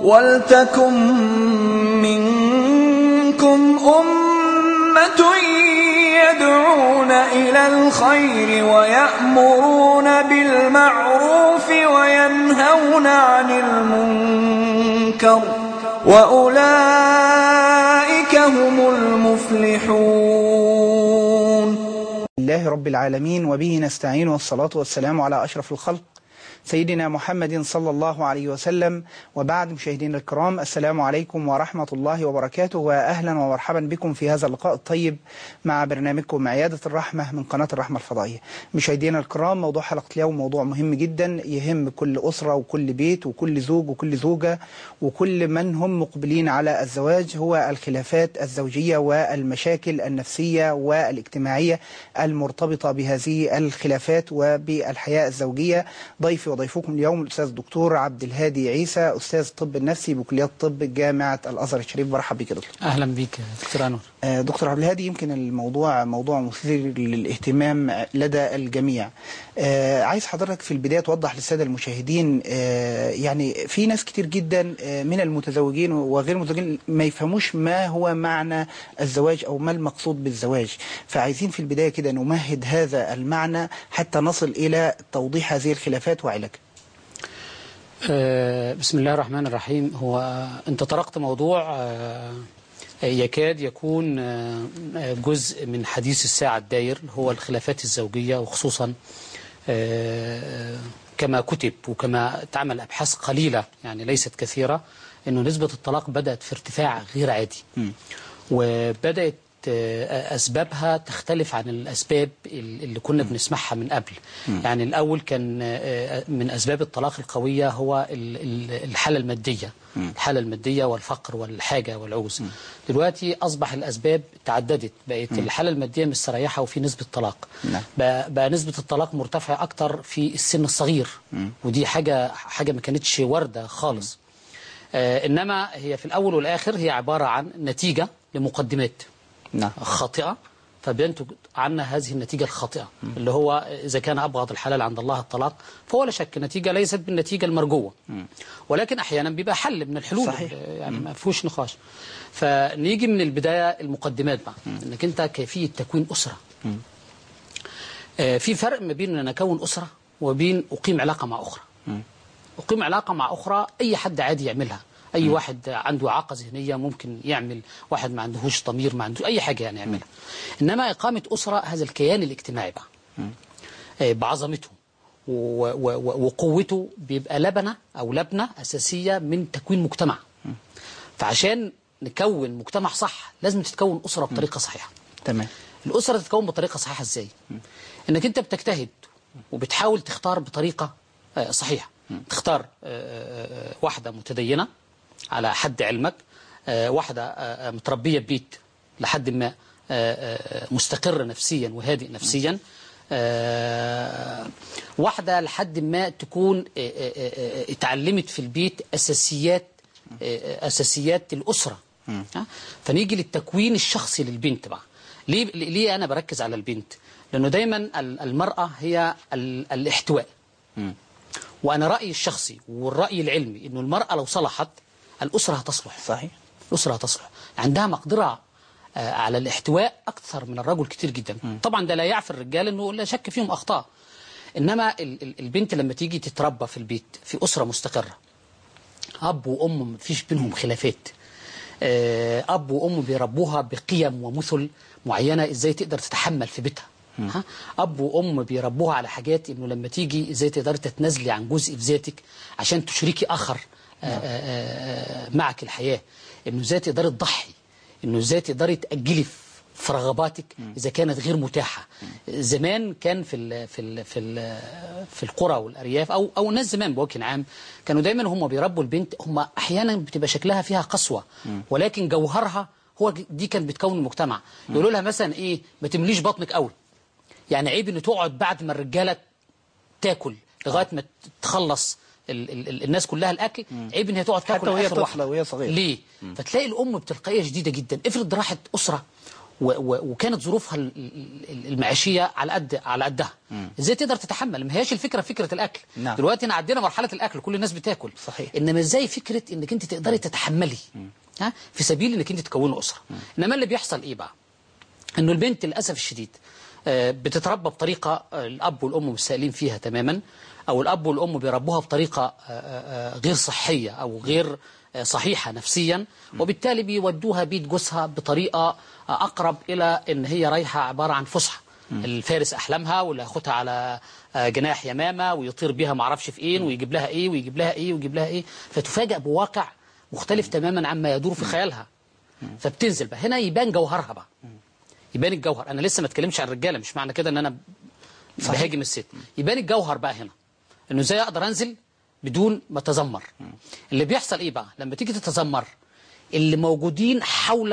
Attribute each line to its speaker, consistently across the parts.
Speaker 1: ولتكن منكم أمة يدعون إلى الخير ويأمرون بالمعروف وينهون عن المنكر وأولئك هم المفلحون
Speaker 2: الله رب العالمين وبه نستعين والصلاة والسلام على أشرف الخلق سيدنا محمد صلى الله عليه وسلم وبعد مشاهدينا الكرام السلام عليكم ورحمة الله وبركاته وأهلا ومرحبا بكم في هذا اللقاء الطيب مع برنامجكم عيادة الرحمة من قناة الرحمة الفضائية مشاهدينا الكرام موضوع حلقة اليوم موضوع مهم جدا يهم كل أسرة وكل بيت وكل زوج وكل زوجة وكل من هم مقبلين على الزواج هو الخلافات الزوجية والمشاكل النفسية والاجتماعية المرتبطة بهذه الخلافات وبالحياة الزوجية ضيفي وضيفكم اليوم الأستاذ الدكتور عبد الهادي عيسى أستاذ الطب النفسي بكلية الطب جامعة الأزهر الشريف مرحبا بك يا دكتور
Speaker 3: اهلا بيك دكتور انور
Speaker 2: آه، دكتور عبد الهادي يمكن الموضوع موضوع مثير للاهتمام لدى الجميع آه، عايز حضرتك في البداية توضح للسادة المشاهدين آه، يعني في ناس كتير جدا آه، من المتزوجين وغير المتزوجين ما يفهموش ما هو معنى الزواج أو ما المقصود بالزواج فعايزين في البداية كده نمهد هذا المعنى حتى نصل إلى توضيح هذه الخلافات وعلاجها
Speaker 3: آه، بسم الله الرحمن الرحيم هو انت طرقت موضوع آه، يكاد يكون آه، جزء من حديث الساعة الداير هو الخلافات الزوجية وخصوصا آه، كما كتب وكما تعمل أبحاث قليلة يعني ليست كثيرة أنه نسبة الطلاق بدأت في ارتفاع غير عادي وبدأت آه، أسبابها تختلف عن الأسباب اللي كنا بنسمعها من قبل يعني الأول كان آه، من أسباب الطلاق القوية هو ال- ال- الحالة المادية الحالة المادية والفقر والحاجة والعوز دلوقتي أصبح الأسباب تعددت بقت الحالة المادية مستريحة وفي نسبة طلاق
Speaker 2: نعم.
Speaker 3: بقى, بقى نسبة الطلاق مرتفعة أكتر في السن الصغير ودي حاجة حاجة ما كانتش واردة خالص آه إنما هي في الأول والآخر هي عبارة عن نتيجة لمقدمات
Speaker 2: نعم
Speaker 3: خاطئة فبينتج عنا هذه النتيجة الخاطئة اللي هو إذا كان أبغض الحلال عند الله الطلاق فهو لا شك نتيجة ليست بالنتيجة المرجوة ولكن أحيانا بيبقى حل من الحلول
Speaker 2: صحيح.
Speaker 3: يعني ما فيهوش نقاش فنيجي من البداية المقدمات بقى إنك أنت كيفية تكوين أسرة آه، في فرق ما بين أن أكون أسرة وبين أقيم علاقة مع أخرى أقيم علاقة مع أخرى أي حد عادي يعملها أي واحد عنده إعاقة ذهنية ممكن يعمل واحد ما عندهوش ضمير ما عنده أي حاجة يعني يعملها إنما إقامة أسرة هذا الكيان الاجتماعي بقى آه، بعظمته و- و- و- وقوته بيبقى لبنة أو لبنة أساسية من تكوين مجتمع فعشان نكون مجتمع صح لازم تتكون أسرة بطريقة صحيحة
Speaker 2: تمام
Speaker 3: الأسرة تتكون بطريقة صحيحة إزاي إنك أنت بتجتهد وبتحاول تختار بطريقة آه، صحيحة تختار آه، آه، آه، واحدة متدينة على حد علمك آه، واحدة آه، آه، متربية ببيت لحد ما آه، آه، آه، مستقرة نفسيا وهادئ نفسيا آه، واحدة لحد ما تكون آه، آه، آه، آه، اتعلمت في البيت أساسيات آه، أساسيات الأسرة ها؟ فنيجي للتكوين الشخصي للبنت بقى ليه ليه أنا بركز على البنت لأنه دايما ال- المرأة هي ال- الاحتواء وأنا رأيي الشخصي والرأي العلمي أنه المرأة لو صلحت الأسرة هتصلح
Speaker 2: صحيح
Speaker 3: الأسرة هتصلح عندها مقدرة آه، على الاحتواء أكثر من الرجل كتير جدا طبعا ده لا يعفي الرجال أنه لا شك فيهم أخطاء إنما ال- ال- البنت لما تيجي تتربى في البيت في أسرة مستقرة أب وأم مفيش بينهم خلافات آه، أب وأم بيربوها بقيم ومثل معينة إزاي تقدر تتحمل في بيتها ها؟ أب وأم بيربوها على حاجات إنه لما تيجي إزاي تقدري تتنازلي عن جزء في ذاتك عشان تشركي آخر آه، آه، آه، معك الحياة إنه إزاي تقدري تضحي إنه إزاي تقدري تأجلي في في رغباتك إذا كانت غير متاحة زمان كان في ال في ال في ال في القرى والأرياف أو أو الناس زمان بوجه عام كانوا دايما هم بيربوا البنت هم أحيانا بتبقى شكلها فيها قسوة ولكن جوهرها هو دي كانت بتكون المجتمع يقولوا لها مثلا إيه ما تمليش بطنك قوي يعني عيب إن تقعد بعد ما الرجالة تاكل لغاية ما تخلص ال ال ال الناس كلها الأكل عيب إن هي تقعد تاكل
Speaker 2: وهي
Speaker 3: آخر
Speaker 2: طفلة
Speaker 3: واحدة.
Speaker 2: وهي صغيرة.
Speaker 3: ليه؟ فتلاقي الأم بتلقائية شديدة جدا افرض راحت أسرة و و وكانت ظروفها ال- ال- المعيشيه على قد على قدها ازاي تقدر تتحمل ما هياش الفكره فكره الاكل
Speaker 2: نعم.
Speaker 3: دلوقتي احنا عدينا مرحله الاكل كل الناس بتاكل
Speaker 2: صحيح.
Speaker 3: انما ازاي فكره انك انت تقدري تتحملي ها في سبيل انك انت تكوني اسره انما اللي بيحصل ايه بقى انه البنت للاسف الشديد آه، بتتربى بطريقه آه، الاب والام مستقلين فيها تماما او الاب والام بيربوها بطريقه آه، آه، آه، غير صحيه او غير آه، صحيحه نفسيا وبالتالي بيودوها بيت جوزها بطريقه آه، اقرب الى ان هي رايحه عباره عن فسحه الفارس احلامها واللي ياخدها على آه، جناح يمامه ويطير بيها ما اعرفش في ايه ويجيب لها ايه ويجيب لها ايه ويجيب لها ايه فتفاجأ بواقع مختلف تماما عما يدور في خيالها فبتنزل بقى هنا يبان جوهرها بقى يبان الجوهر انا لسه ما اتكلمش عن الرجاله مش معنى كده ان انا بهاجم الست يبان الجوهر بقى هنا انه ازاي اقدر انزل بدون ما اتذمر اللي بيحصل ايه بقى لما تيجي تتذمر اللي موجودين حول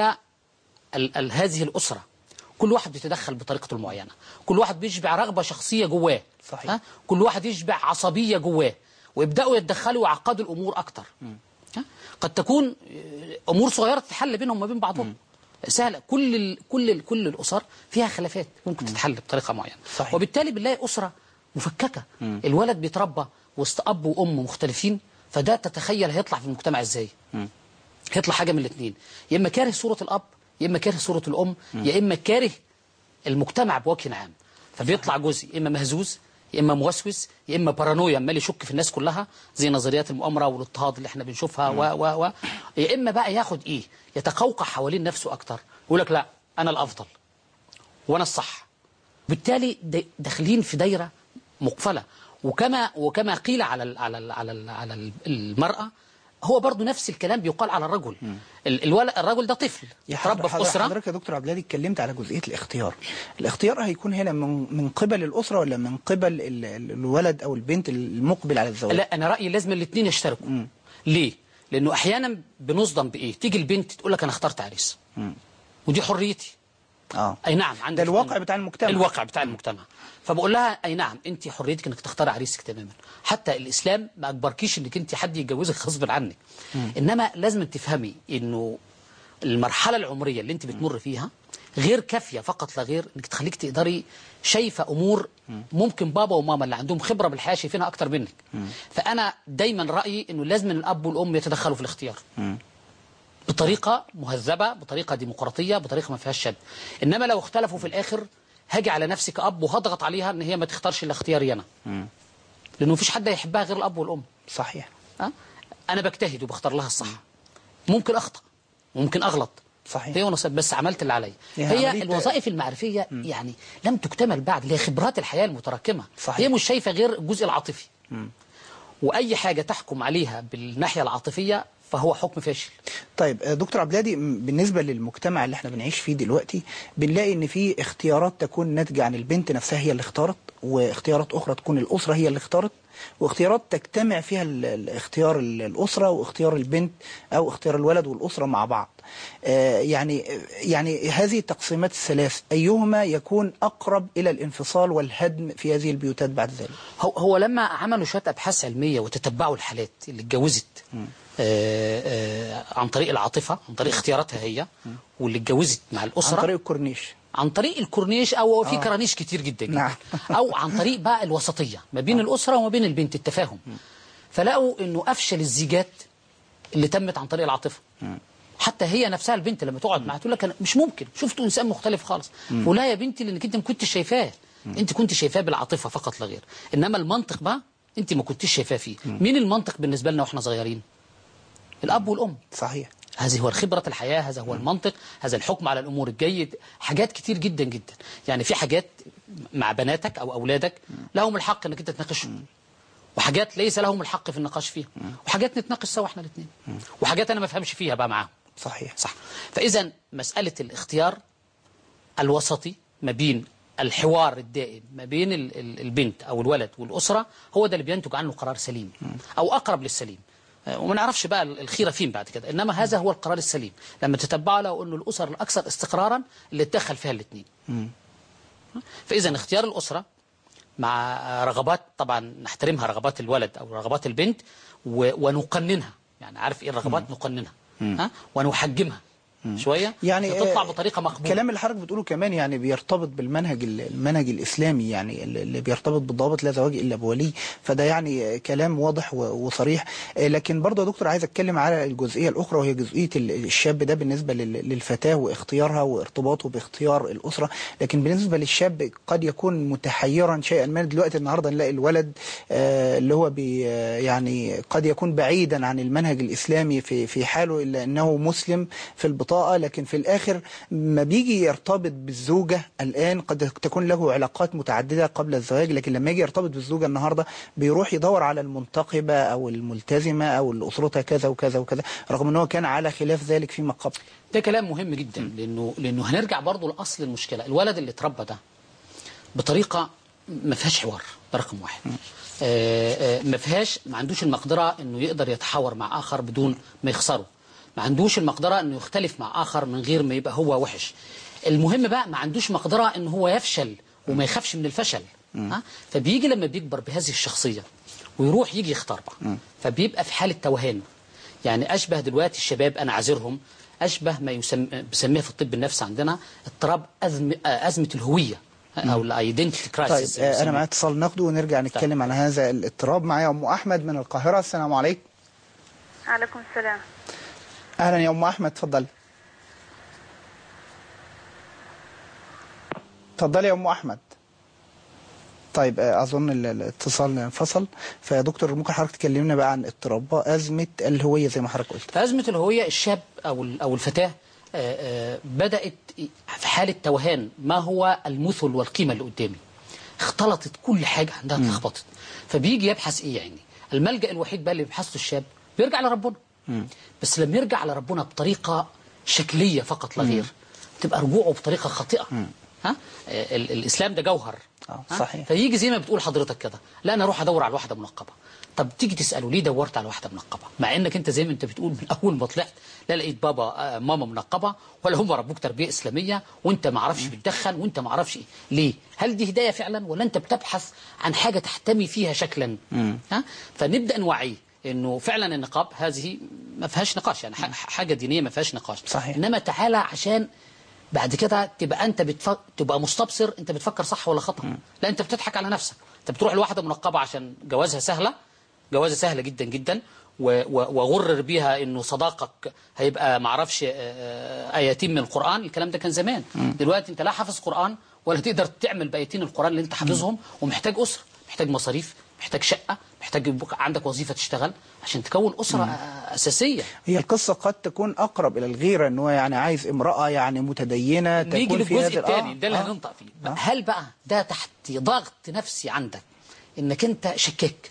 Speaker 3: ال ال هذه الاسره كل واحد بيتدخل بطريقته المعينه كل واحد بيشبع رغبه شخصيه جواه
Speaker 2: صحيح.
Speaker 3: ها؟ كل واحد يشبع عصبيه جواه ويبداوا يتدخلوا ويعقدوا الامور اكتر ها؟ قد تكون آه، امور صغيره تتحل بينهم وما بين بعضهم سهله كل ال كل ال كل الاسر فيها خلافات ممكن تتحل بطريقه معينه
Speaker 2: صحيح.
Speaker 3: وبالتالي بنلاقي اسره مفككه الولد بيتربى وسط اب وام مختلفين فده تتخيل هيطلع في المجتمع ازاي هيطلع حاجه من الاثنين يا اما كاره صوره الاب يا اما كاره صوره الام يا اما كاره المجتمع بوجه عام فبيطلع جزء يا اما مهزوز يا اما موسوس يا اما بارانويا عمال يشك في الناس كلها زي نظريات المؤامره والاضطهاد اللي احنا بنشوفها و و و يا اما بقى ياخد ايه يتقوقع حوالين نفسه اكتر يقول لك لا انا الافضل وانا الصح بالتالي دا- داخلين في دايره مقفله وكما وكما قيل على ال على ال على ال على ال- المراه هو برضو نفس الكلام بيقال على الرجل ال- الولد الرجل ده طفل
Speaker 2: يا
Speaker 3: اتربى في
Speaker 2: حضرتك,
Speaker 3: اسره
Speaker 2: حضرتك يا دكتور عبد الهادي اتكلمت على جزئيه الاختيار الاختيار هيكون هنا من من قبل الاسره ولا من قبل ال- ال- الولد او البنت المقبل على الزواج
Speaker 3: لا انا رايي لازم الاثنين يشتركوا ليه لانه احيانا بنصدم بايه تيجي البنت تقول لك انا اخترت عريس ودي حريتي
Speaker 2: اه
Speaker 3: اي نعم عندك
Speaker 2: ده الواقع بتاع المجتمع.
Speaker 3: الواقع بتاع المجتمع فبقول لها اي نعم انت حريتك انك تختاري عريسك تماما حتى الاسلام ما اجبركيش انك انت حد يتجوزك غصب عنك انما لازم تفهمي انه المرحله العمريه اللي انت بتمر فيها غير كافيه فقط لا غير انك تخليك تقدري شايفه امور ممكن بابا وماما اللي عندهم خبره بالحياه شايفينها اكتر منك فانا دايما رايي انه لازم الاب والام يتدخلوا في الاختيار بطريقة مهذبة بطريقة ديمقراطية بطريقة ما فيهاش شد إنما لو اختلفوا في الآخر هاجي على نفسي كأب وهضغط عليها إن هي ما تختارش إلا اختياري أنا لأنه مفيش حد هيحبها غير الأب والأم
Speaker 2: صحيح
Speaker 3: أه؟ أنا بجتهد وبختار لها الصح ممكن أخطأ ممكن أغلط
Speaker 2: صحيح.
Speaker 3: هي ونصيب بس عملت اللي عليا
Speaker 2: هي
Speaker 3: هي
Speaker 2: عملية-
Speaker 3: الوظائف المعرفية يعني لم تكتمل بعد اللي هي خبرات الحياة المتراكمة
Speaker 2: صحيح.
Speaker 3: هي مش شايفة غير الجزء العاطفي وأي حاجة تحكم عليها بالناحية العاطفية فهو حكم فاشل
Speaker 2: طيب آه، دكتور عبد الهادي م- بالنسبه للمجتمع اللي احنا بنعيش فيه دلوقتي بنلاقي ان في اختيارات تكون ناتجه عن البنت نفسها هي اللي اختارت واختيارات اخرى تكون الاسره هي اللي اختارت واختيارات تجتمع فيها ال- ال- اختيار ال- الاسره واختيار البنت او اختيار الولد والاسره مع بعض آه، يعني يعني هذه التقسيمات الثلاث ايهما يكون اقرب الى الانفصال والهدم في هذه البيوتات بعد ذلك
Speaker 3: هو هو لما عملوا شويه ابحاث علميه وتتبعوا الحالات اللي اتجوزت آه آه عن طريق العاطفه عن طريق اختياراتها هي واللي اتجوزت مع الاسره
Speaker 2: عن طريق الكورنيش
Speaker 3: عن طريق الكورنيش او في كرانيش كتير جدا, جدا
Speaker 2: نعم.
Speaker 3: او عن طريق بقى الوسطيه ما بين الاسره وما بين البنت التفاهم فلقوا انه افشل الزيجات اللي تمت عن طريق العاطفه حتى هي نفسها البنت لما تقعد معاها تقول لك انا مش ممكن شفت انسان مختلف خالص ولا يا بنتي لانك انت ما كنتش شايفاه انت كنت شايفاه بالعاطفه فقط لا غير انما المنطق بقى انت ما كنتش شايفاه فيه مين المنطق بالنسبه لنا واحنا صغيرين الاب والام
Speaker 2: صحيح
Speaker 3: هذه هو خبرة الحياة هذا هو المنطق هذا الحكم على الأمور الجيد حاجات كتير جدا جدا يعني في حاجات مع بناتك أو أولادك لهم الحق أنك أنت تناقشهم وحاجات ليس لهم الحق في النقاش فيها وحاجات نتناقش سوا احنا الاثنين وحاجات أنا ما فهمش فيها بقى معاهم
Speaker 2: صحيح
Speaker 3: صح فإذا مسألة الاختيار الوسطي ما بين الحوار الدائم ما بين ال- ال- البنت أو الولد والأسرة هو ده اللي بينتج عنه قرار سليم أو أقرب للسليم آه، وما نعرفش بقى ال- الخيرة فين بعد كده إنما هذا هو القرار السليم لما تتبع له أنه الأسر الأكثر استقرارا اللي اتدخل فيها الاثنين فإذا اختيار الأسرة مع رغبات طبعا نحترمها رغبات الولد أو رغبات البنت و- ونقننها يعني عارف إيه الرغبات نقننها ها ونحجمها شويه
Speaker 2: يعني
Speaker 3: تطلع
Speaker 2: آه،
Speaker 3: بطريقه مقبوله
Speaker 2: الكلام اللي حضرتك بتقوله كمان يعني بيرتبط بالمنهج ال- المنهج الاسلامي يعني اللي بيرتبط بالضوابط لا زواج الا بولي فده يعني آه، كلام واضح و- وصريح آه، لكن برضه يا دكتور عايز اتكلم على الجزئيه الاخرى وهي جزئيه ال- الشاب ده بالنسبه لل- للفتاه واختيارها وارتباطه باختيار الاسره لكن بالنسبه للشاب قد يكون متحيرا شيئا ما دلوقتي النهارده نلاقي الولد آه، اللي هو بي آه، يعني قد يكون بعيدا عن المنهج الاسلامي في في حاله الا انه مسلم في البطاقه لكن في الاخر ما بيجي يرتبط بالزوجه الان قد تكون له علاقات متعدده قبل الزواج لكن لما يجي يرتبط بالزوجه النهارده بيروح يدور على المنتقبه او الملتزمه او اللي اسرتها كذا وكذا وكذا رغم ان هو كان على خلاف ذلك فيما قبل
Speaker 3: ده كلام مهم جدا لانه لانه هنرجع برضه لاصل المشكله الولد اللي اتربى ده بطريقه ما فيهاش حوار ده رقم واحد آه، آه، ما فيهاش ما عندوش المقدره انه يقدر يتحاور مع اخر بدون ما يخسره ما عندوش المقدره انه يختلف مع اخر من غير ما يبقى هو وحش المهم بقى ما عندوش مقدره ان هو يفشل وما يخافش من الفشل ها فبيجي لما بيكبر بهذه الشخصيه ويروح يجي يختار بقى فبيبقى في حاله توهان يعني أشبه دلوقتي الشباب أنا عذرهم أشبه ما يسم... بسميه في الطب النفسي عندنا اضطراب أزم... آه، أزمة الهوية أو الايدنتيتي
Speaker 2: طيب
Speaker 3: كرايسيس
Speaker 2: آه، انا معايا اتصال ناخده ونرجع نتكلم عن هذا الاضطراب معايا ام احمد من القاهره السلام عليكم
Speaker 4: عليكم السلام
Speaker 2: اهلا يا ام احمد اتفضلي اتفضلي يا ام احمد طيب آه، اظن ال- الاتصال انفصل فيا دكتور ممكن حضرتك تكلمنا بقى عن اضطراب ازمه الهويه زي ما حضرتك قلت
Speaker 3: فأزمة الهوية الشاب أو ال- أو الفتاة آه، آه، بدأت في حالة توهان ما هو المثل والقيمة اللي قدامي اختلطت كل حاجة عندها اتلخبطت فبيجي يبحث إيه يعني الملجأ الوحيد بقى اللي بيبحثه الشاب بيرجع لربنا بس لما يرجع لربنا بطريقة شكلية فقط لا غير تبقى رجوعه بطريقة خاطئة ها آه، ال- الإسلام ده جوهر
Speaker 2: آه،
Speaker 3: ها؟
Speaker 2: صحيح.
Speaker 3: فيجي زي ما بتقول حضرتك كده لا انا اروح ادور على واحده منقبه طب تيجي تساله ليه دورت على واحده منقبه مع انك انت زي ما انت بتقول من اول ما طلعت لا لقيت بابا آه، ماما منقبه ولا هم ربوك تربيه اسلاميه وانت ما اعرفش بتدخن وانت ما اعرفش ايه ليه هل دي هدايه فعلا ولا انت بتبحث عن حاجه تحتمي فيها شكلا ها فنبدا نوعيه انه فعلا النقاب هذه ما فيهاش نقاش يعني ح- حاجه دينيه ما فيهاش نقاش
Speaker 2: صحيح.
Speaker 3: انما تعالى عشان بعد كده تبقى انت بتفكر تبقى مستبصر انت بتفكر صح ولا خطا لا انت بتضحك على نفسك انت بتروح لواحده منقبه عشان جوازها سهله جوازها سهله جدا جدا و- و- وغرر بيها انه صداقك هيبقى ما اعرفش آه، ايتين من القران الكلام ده كان زمان دلوقتي انت لا حافظ قران ولا تقدر تعمل بايتين القران اللي انت حافظهم ومحتاج اسره محتاج مصاريف محتاج شقه محتاج يبقى عندك وظيفه تشتغل عشان تكون اسره آه، اساسيه
Speaker 2: هي القصه قد تكون اقرب الى الغيره ان هو يعني عايز امراه يعني متدينه
Speaker 3: نيجي
Speaker 2: تكون في هذا
Speaker 3: للجزء
Speaker 2: ال-
Speaker 3: الثاني
Speaker 2: آه،
Speaker 3: ده اللي
Speaker 2: آه.
Speaker 3: هننطق فيه هل بقى ده تحت ضغط نفسي عندك انك انت شكاك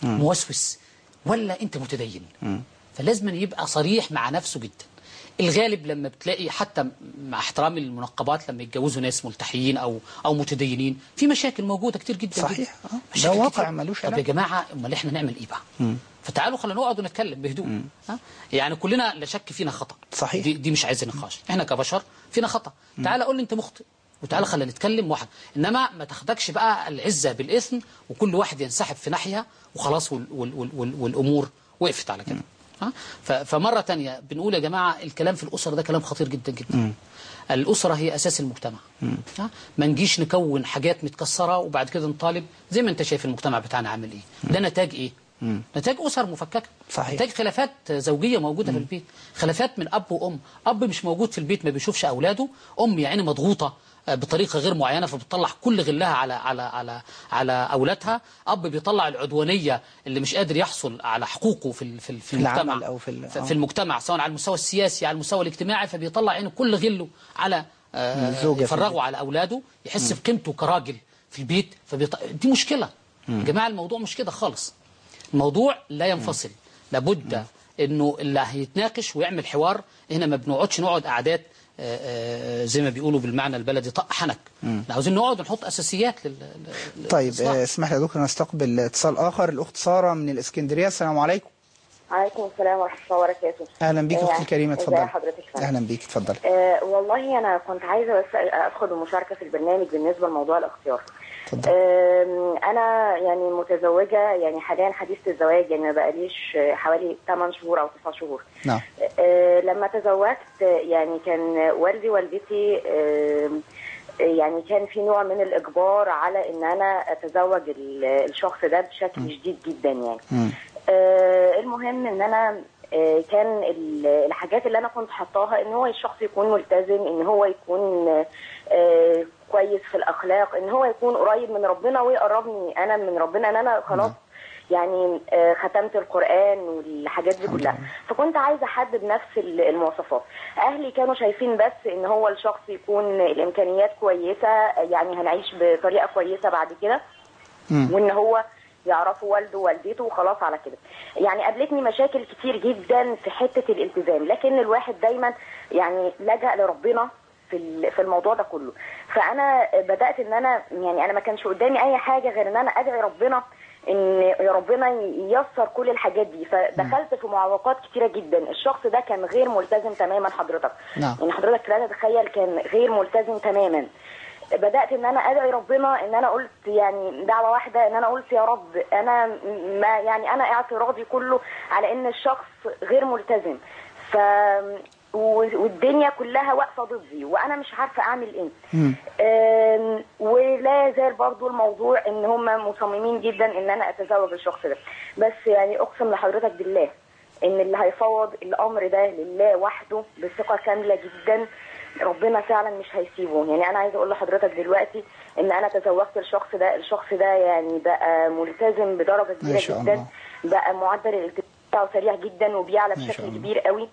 Speaker 3: موسوس ولا انت متدين فلازم يبقى صريح مع نفسه جدا الغالب لما بتلاقي حتى مع احترام المنقبات لما يتجوزوا ناس ملتحيين او او متدينين في مشاكل موجوده كتير جدا
Speaker 2: صحيح،
Speaker 3: جدا.
Speaker 2: آه. ده
Speaker 3: مشاكل
Speaker 2: واقع
Speaker 3: كتير.
Speaker 2: ملوش
Speaker 3: طب يا
Speaker 2: علاج.
Speaker 3: جماعه امال احنا نعمل ايه بقى فتعالوا خلينا نقعد ونتكلم بهدوء ها؟ يعني كلنا لا شك فينا خطا
Speaker 2: صحيح.
Speaker 3: دي, دي مش عايزه نقاش احنا كبشر فينا خطا تعالى قول لي انت مخطئ وتعالى خلينا نتكلم واحد انما ما تاخدكش بقى العزه بالاثم وكل واحد ينسحب في ناحيه وخلاص وال وال وال وال والامور وقفت على كده ها؟ ف- فمره تانية بنقول يا جماعه الكلام في الاسره ده كلام خطير جدا جدا الأسرة هي أساس المجتمع ها؟ ما نجيش نكون حاجات متكسرة وبعد كده نطالب زي ما أنت شايف المجتمع بتاعنا عامل إيه ده نتاج إيه نتاج أسر مفككة
Speaker 2: صحيح.
Speaker 3: نتاج خلافات زوجية موجودة في البيت خلافات من أب وأم أب مش موجود في البيت ما بيشوفش أولاده أم يعني مضغوطة آه، بطريقه غير معينه فبتطلع كل غلها على على على على اولادها اب بيطلع العدوانيه اللي مش قادر يحصل على حقوقه في ال- في ال- في
Speaker 2: العمل
Speaker 3: المجتمع
Speaker 2: أو في ال-
Speaker 3: في,
Speaker 2: آه.
Speaker 3: في المجتمع سواء على المستوى السياسي على المستوى الاجتماعي فبيطلع عينه كل غله على آه،
Speaker 2: الزوجة في
Speaker 3: يفرغه
Speaker 2: البيت.
Speaker 3: على اولاده يحس بقيمته كراجل في البيت فبيط... دي مشكله يا جماعه الموضوع مش كده خالص الموضوع لا ينفصل لابد انه اللي هيتناقش ويعمل حوار هنا ما بنقعدش نقعد قعدات آه، آه، زي ما بيقولوا بالمعنى البلدي طق حنك احنا عاوزين نقعد ونحط اساسيات لل... لل-
Speaker 2: طيب
Speaker 3: للإصلاح.
Speaker 2: آه، اسمح لي يا دكتور نستقبل اتصال اخر الاخت ساره من الاسكندريه السلام عليكم
Speaker 5: عليكم السلام ورحمة الله وبركاته
Speaker 2: اهلا بيك
Speaker 5: آه،
Speaker 2: اختي الكريمه
Speaker 5: ازي
Speaker 2: اتفضلي
Speaker 5: حضرتك فندم؟
Speaker 2: اهلا بيك اتفضلي
Speaker 5: آه والله أنا كنت عايزة بس أدخل المشاركة في البرنامج بالنسبة لموضوع الاختيار
Speaker 2: اتفضل.
Speaker 5: آم، انا يعني متزوجه يعني حاليا حديثه الزواج يعني ما بقاليش حوالي 8 شهور او 9 شهور
Speaker 2: نعم
Speaker 5: آه، لما تزوجت آه، يعني كان والدي والدتي آم، آه، يعني كان في نوع من الاجبار على ان انا اتزوج ال- الشخص ده بشكل شديد جدا يعني
Speaker 2: مم.
Speaker 5: آه، المهم ان انا آه، كان ال- الحاجات اللي انا كنت حطاها ان هو الشخص يكون ملتزم ان هو يكون آه، كويس في الاخلاق ان هو يكون قريب من ربنا ويقربني انا من ربنا ان انا خلاص يعني آه، ختمت القرآن والحاجات دي كلها فكنت عايزة حد بنفس ال- المواصفات أهلي كانوا شايفين بس إن هو الشخص يكون الإمكانيات كويسة يعني هنعيش بطريقة كويسة بعد كده
Speaker 2: مم.
Speaker 5: وان هو يعرفوا والده ووالدته وخلاص على كده يعني قابلتني مشاكل كتير جدا في حته الالتزام لكن الواحد دايما يعني لجأ لربنا في ال- في الموضوع ده كله فانا بدات ان انا يعني انا ما كانش قدامي اي حاجه غير ان انا ادعي ربنا ان يا ربنا ييسر كل الحاجات دي فدخلت في معوقات كتيره جدا الشخص ده كان غير ملتزم تماما حضرتك
Speaker 2: نعم.
Speaker 5: يعني حضرتك لا تتخيل كان غير ملتزم تماما بدات ان انا ادعي ربنا ان انا قلت يعني دعوه واحده ان انا قلت يا رب انا ما يعني انا اعتراضي كله على ان الشخص غير ملتزم ف و- والدنيا كلها واقفه ضدي وانا مش عارفه اعمل ايه
Speaker 2: مم.
Speaker 5: آم، ولا يزال برضو الموضوع ان هم مصممين جدا ان انا اتزوج الشخص ده بس يعني اقسم لحضرتك بالله ان اللي هيفوض الامر ده لله وحده بثقه كامله جدا ربنا فعلا مش هيسيبه يعني انا عايزه اقول لحضرتك دلوقتي ان انا تزوجت الشخص ده الشخص ده يعني بقى ملتزم بدرجه
Speaker 2: ما
Speaker 5: كبيره
Speaker 2: شاء
Speaker 5: جدا
Speaker 2: الله.
Speaker 5: بقى معدل الالتزام بتاعه سريع جدا وبيعلى
Speaker 2: ما شاء
Speaker 5: بشكل
Speaker 2: الله.
Speaker 5: كبير قوي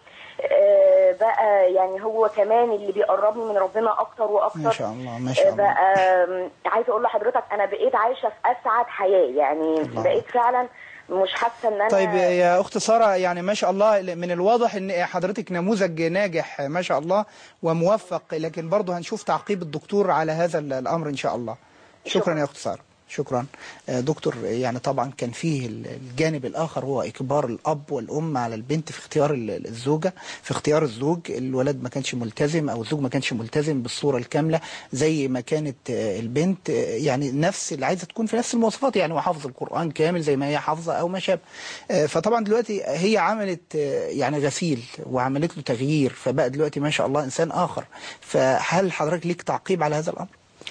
Speaker 5: آه، بقى يعني هو كمان اللي بيقربني من ربنا اكتر واكتر
Speaker 2: ما شاء الله ما شاء الله
Speaker 5: بقى آم، عايزه اقول لحضرتك انا بقيت عايشه في اسعد حياه يعني
Speaker 2: الله.
Speaker 5: بقيت فعلا مش حاسه ان انا
Speaker 2: طيب يا اخت ساره يعني ما شاء الله من الواضح ان حضرتك نموذج ناجح ما شاء الله وموفق لكن برضه هنشوف تعقيب الدكتور على هذا الامر ان شاء الله شكرا
Speaker 5: شكراً.
Speaker 2: يا اخت ساره شكرا آه، دكتور يعني طبعا كان فيه ال- الجانب الاخر هو اجبار الاب والام على البنت في اختيار ال- الزوجه في اختيار الزوج الولد ما كانش ملتزم او الزوج ما كانش ملتزم بالصوره الكامله زي ما كانت آه، البنت آه، يعني نفس اللي عايزه تكون في نفس المواصفات يعني وحافظ القران كامل زي ما هي حافظه او ما شابه آه، فطبعا دلوقتي هي عملت آه، يعني غسيل وعملت له تغيير فبقى دلوقتي ما شاء الله انسان اخر فهل حضرتك ليك تعقيب على هذا الامر؟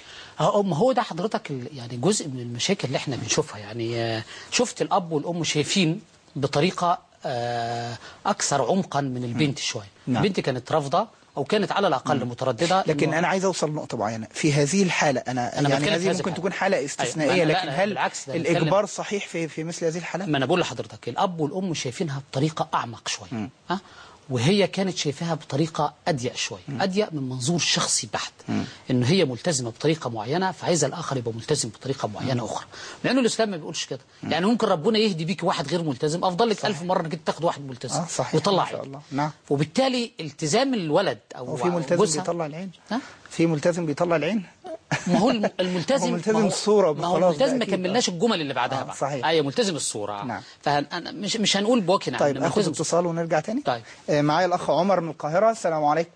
Speaker 3: اه ما هو ده حضرتك ال- يعني جزء من المشاكل اللي احنا بنشوفها يعني آه، شفت الاب والام شايفين بطريقه آه، اكثر عمقا من البنت شويه
Speaker 2: نعم.
Speaker 3: البنت كانت رافضه او كانت على الاقل متردده
Speaker 2: لكن
Speaker 3: إنه-
Speaker 2: انا عايز اوصل لنقطه معينه في هذه الحاله انا,
Speaker 3: أنا
Speaker 2: يعني
Speaker 3: بتكلم في
Speaker 2: هذه
Speaker 3: هذه
Speaker 2: ممكن
Speaker 3: الحالة.
Speaker 2: تكون حاله استثنائيه
Speaker 3: أيوة، ما أنا-
Speaker 2: لكن
Speaker 3: لا،
Speaker 2: هل
Speaker 3: بالعكس، ده أنا
Speaker 2: الاجبار صحيح في في مثل هذه الحالات
Speaker 3: ما انا بقول لحضرتك الاب والام شايفينها بطريقه اعمق شويه ها وهي كانت شايفاها بطريقه اضيق شويه اضيق من منظور شخصي بحت ان هي ملتزمه بطريقه معينه فعايزه الاخر يبقى ملتزم بطريقه معينه اخرى مع انه الاسلام ما بيقولش كده يعني ممكن ربنا يهدي بيك واحد غير ملتزم افضل لك ألف مره انك أنت تاخد واحد ملتزم
Speaker 2: اه صحيح
Speaker 3: ويطلع
Speaker 2: ما شاء
Speaker 3: عينك.
Speaker 2: الله نعم
Speaker 3: وبالتالي التزام الولد او
Speaker 2: هو في
Speaker 3: أو
Speaker 2: ملتزم
Speaker 3: جوزها-
Speaker 2: بيطلع العين
Speaker 3: ها؟
Speaker 2: في ملتزم بيطلع العين
Speaker 3: ما هو الم- الملتزم
Speaker 2: هو ملتزم
Speaker 3: ما هو-
Speaker 2: الصورة
Speaker 3: ما هو
Speaker 2: خلاص
Speaker 3: الملتزم
Speaker 2: ده
Speaker 3: ما
Speaker 2: أكيد.
Speaker 3: كملناش الجمل اللي بعدها
Speaker 2: آه،
Speaker 3: بقى
Speaker 2: صحيح.
Speaker 3: ايوه ملتزم الصوره
Speaker 2: نعم.
Speaker 3: فأنا مش مش هنقول بوكي نعم
Speaker 2: طيب
Speaker 3: إنما
Speaker 2: اخد
Speaker 3: ملتزم
Speaker 2: اتصال ونرجع تاني
Speaker 3: طيب.
Speaker 2: آه، معايا الاخ عمر من القاهره السلام عليكم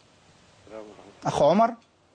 Speaker 2: اخ عمر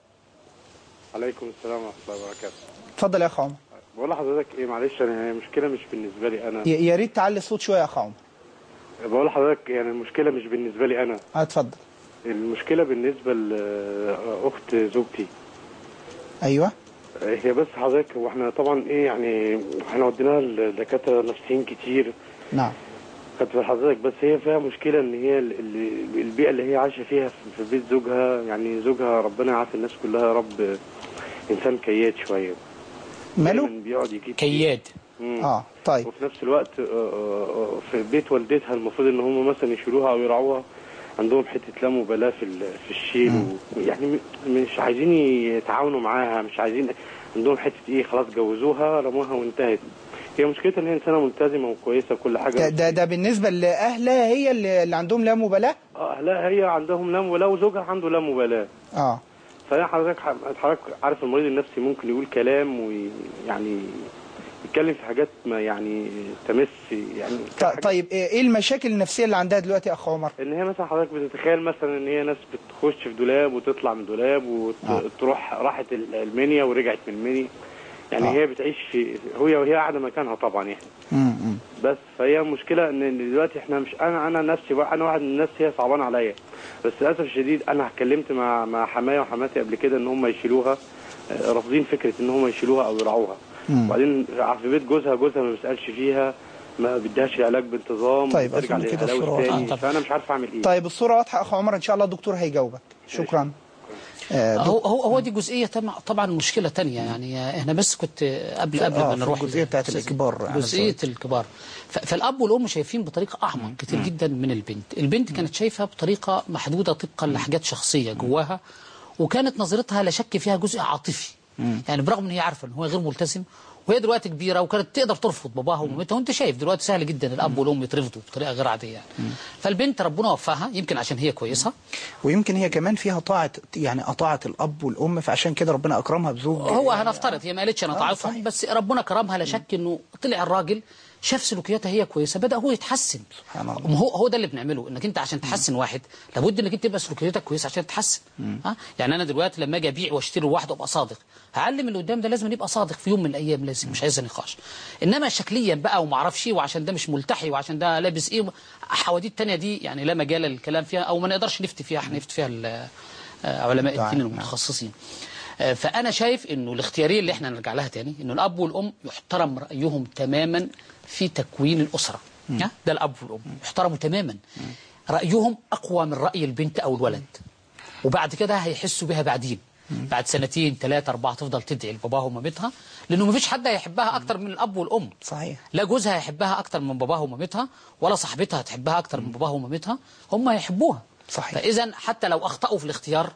Speaker 6: عليكم السلام ورحمة الله وبركاته
Speaker 2: اتفضل يا اخ عمر
Speaker 6: بقول لحضرتك ايه معلش انا هي المشكلة مش بالنسبة لي انا
Speaker 2: ي- يا ريت تعلي الصوت شويه يا اخ عمر
Speaker 6: بقول لحضرتك يعني المشكلة مش بالنسبة لي انا
Speaker 2: اه اتفضل
Speaker 6: المشكلة بالنسبة لأخت زوجتي
Speaker 2: ايوه
Speaker 6: هي بس حضرتك واحنا طبعا ايه يعني احنا وديناها لدكاترة نفسيين كتير
Speaker 2: نعم
Speaker 6: خدت بال حضرتك بس هي فيها مشكلة ان هي ال- ال- البيئة اللي هي عايشة فيها في- في بيت زوجها يعني زوجها ربنا يعافي الناس كلها يا رب انسان كياد شوية
Speaker 2: ماله
Speaker 6: دايماً بيقعد يجيب
Speaker 3: كياد
Speaker 6: مم.
Speaker 2: اه طيب
Speaker 6: وفي نفس الوقت آه، آه، آه، في بيت والدتها المفروض ان هم مثلا يشيلوها او يرعوها عندهم حته لا مبالاه في ال- في الشيل و- يعني م- مش عايزين يتعاونوا معاها مش عايزين عندهم حته ايه خلاص جوزوها رموها وانتهت هي مشكلتها ان هي انسانه ملتزمه وكويسه وكل
Speaker 2: ده
Speaker 6: حاجه
Speaker 2: ده, ده بالنسبه لاهلها هي اللي, اللي عندهم لا مبالاه
Speaker 6: اه اهلها هي عندهم لا مبالاه وزوجها عنده لا مبالاه
Speaker 2: اه
Speaker 6: فهي حضرتك حضرتك عارف المريض النفسي ممكن يقول كلام ويعني يتكلم في حاجات ما يعني تمس يعني
Speaker 2: ط- طيب ايه إيه المشاكل النفسيه اللي عندها دلوقتي يا اخ عمر
Speaker 6: ان هي مثلا حضرتك بتتخيل مثلا ان هي ناس بتخش في دولاب وتطلع من دولاب
Speaker 2: آه.
Speaker 6: وتروح راحت ال- المنيا ورجعت من المنيا يعني
Speaker 2: آه.
Speaker 6: هي بتعيش في هي وهي قاعده مكانها طبعا يعني
Speaker 2: مم. مم.
Speaker 6: بس فهي المشكله ان إن دلوقتي احنا مش انا انا نفسي بقى انا واحد من الناس هي صعبانه عليا بس للاسف الشديد انا اتكلمت مع مع حمايه وحماتي قبل كده ان هم يشيلوها آه، رافضين فكره ان هم يشيلوها او يرعوها
Speaker 2: مم.
Speaker 6: وبعدين في بيت جوزها جوزها ما بيسالش فيها ما بيديهاش علاج بانتظام
Speaker 2: طيب،
Speaker 6: بترجع
Speaker 2: أظن كده
Speaker 6: للهلاوس
Speaker 2: الصورة
Speaker 6: تاني
Speaker 3: واضحة.
Speaker 6: فانا مش عارف اعمل ايه
Speaker 2: طيب الصورة واضحة أخو عمر إن شاء الله الدكتور هيجاوبك شكرا آه
Speaker 3: هو هو هو دي جزئيه تم- طبعا مشكله تانية يعني احنا بس كنت قبل قبل
Speaker 2: آه،
Speaker 3: ما
Speaker 2: في
Speaker 3: نروح
Speaker 2: الجزئية بتاعت الإجبار على
Speaker 3: جزئيه
Speaker 2: الزواج.
Speaker 3: الكبار ف- فالاب والام شايفين بطريقه اعمق كتير جدا من البنت البنت كانت شايفها بطريقه محدوده طبقا لحاجات شخصيه جواها وكانت نظرتها لا شك فيها جزء عاطفي يعني برغم ان هي عارفه ان هو غير ملتزم وهي دلوقتي كبيره وكانت تقدر ترفض باباها ومامتها وانت شايف دلوقتي سهل جدا الاب والام يترفضوا بطريقه غير عاديه يعني فالبنت ربنا وفقها يمكن عشان هي كويسه
Speaker 2: ويمكن هي كمان فيها طاعة يعني أطاعت الأب والأم فعشان كده ربنا أكرمها بزوج
Speaker 3: هو هنفترض هي ما قالتش انا
Speaker 2: آه،
Speaker 3: طاعتهم
Speaker 2: صحيح.
Speaker 3: بس ربنا كرمها لا شك انه طلع الراجل شاف سلوكياتها هي كويسه بدا هو يتحسن
Speaker 2: سبحان الله.
Speaker 3: ما هو هو ده اللي بنعمله انك انت عشان تحسن واحد لابد انك انت تبقى سلوكياتك كويسه عشان تتحسن ها يعني انا دلوقتي لما اجي ابيع واشتري واحد ابقى صادق هعلم اللي قدام ده لازم يبقى صادق في يوم من الايام لازم مش عايز نقاش انما شكليا بقى وما اعرفش ايه وعشان ده مش ملتحي وعشان ده لابس ايه حواديت تانية دي يعني لا مجال للكلام فيها او ما نقدرش نفتي فيها احنا نفتي فيها ال- آه، علماء
Speaker 2: نعم،
Speaker 3: الدين
Speaker 2: نعم.
Speaker 3: المتخصصين آه، فانا شايف انه الاختياريه اللي احنا نرجع لها تاني انه الاب والام يحترم رايهم تماما في تكوين الاسره ها؟ ده الاب والام يحترموا تماما رايهم اقوى من راي البنت او الولد وبعد كده هيحسوا بها بعدين بعد سنتين ثلاثة أربعة تفضل تدعي لباباها ومامتها لأنه مفيش حد هيحبها أكتر من الأب والأم
Speaker 2: صحيح
Speaker 3: لا جوزها هيحبها أكتر من باباها ومامتها ولا صاحبتها هتحبها أكتر من باباها ومامتها هم هيحبوها
Speaker 2: صحيح.
Speaker 3: فإذا حتى لو أخطأوا في الاختيار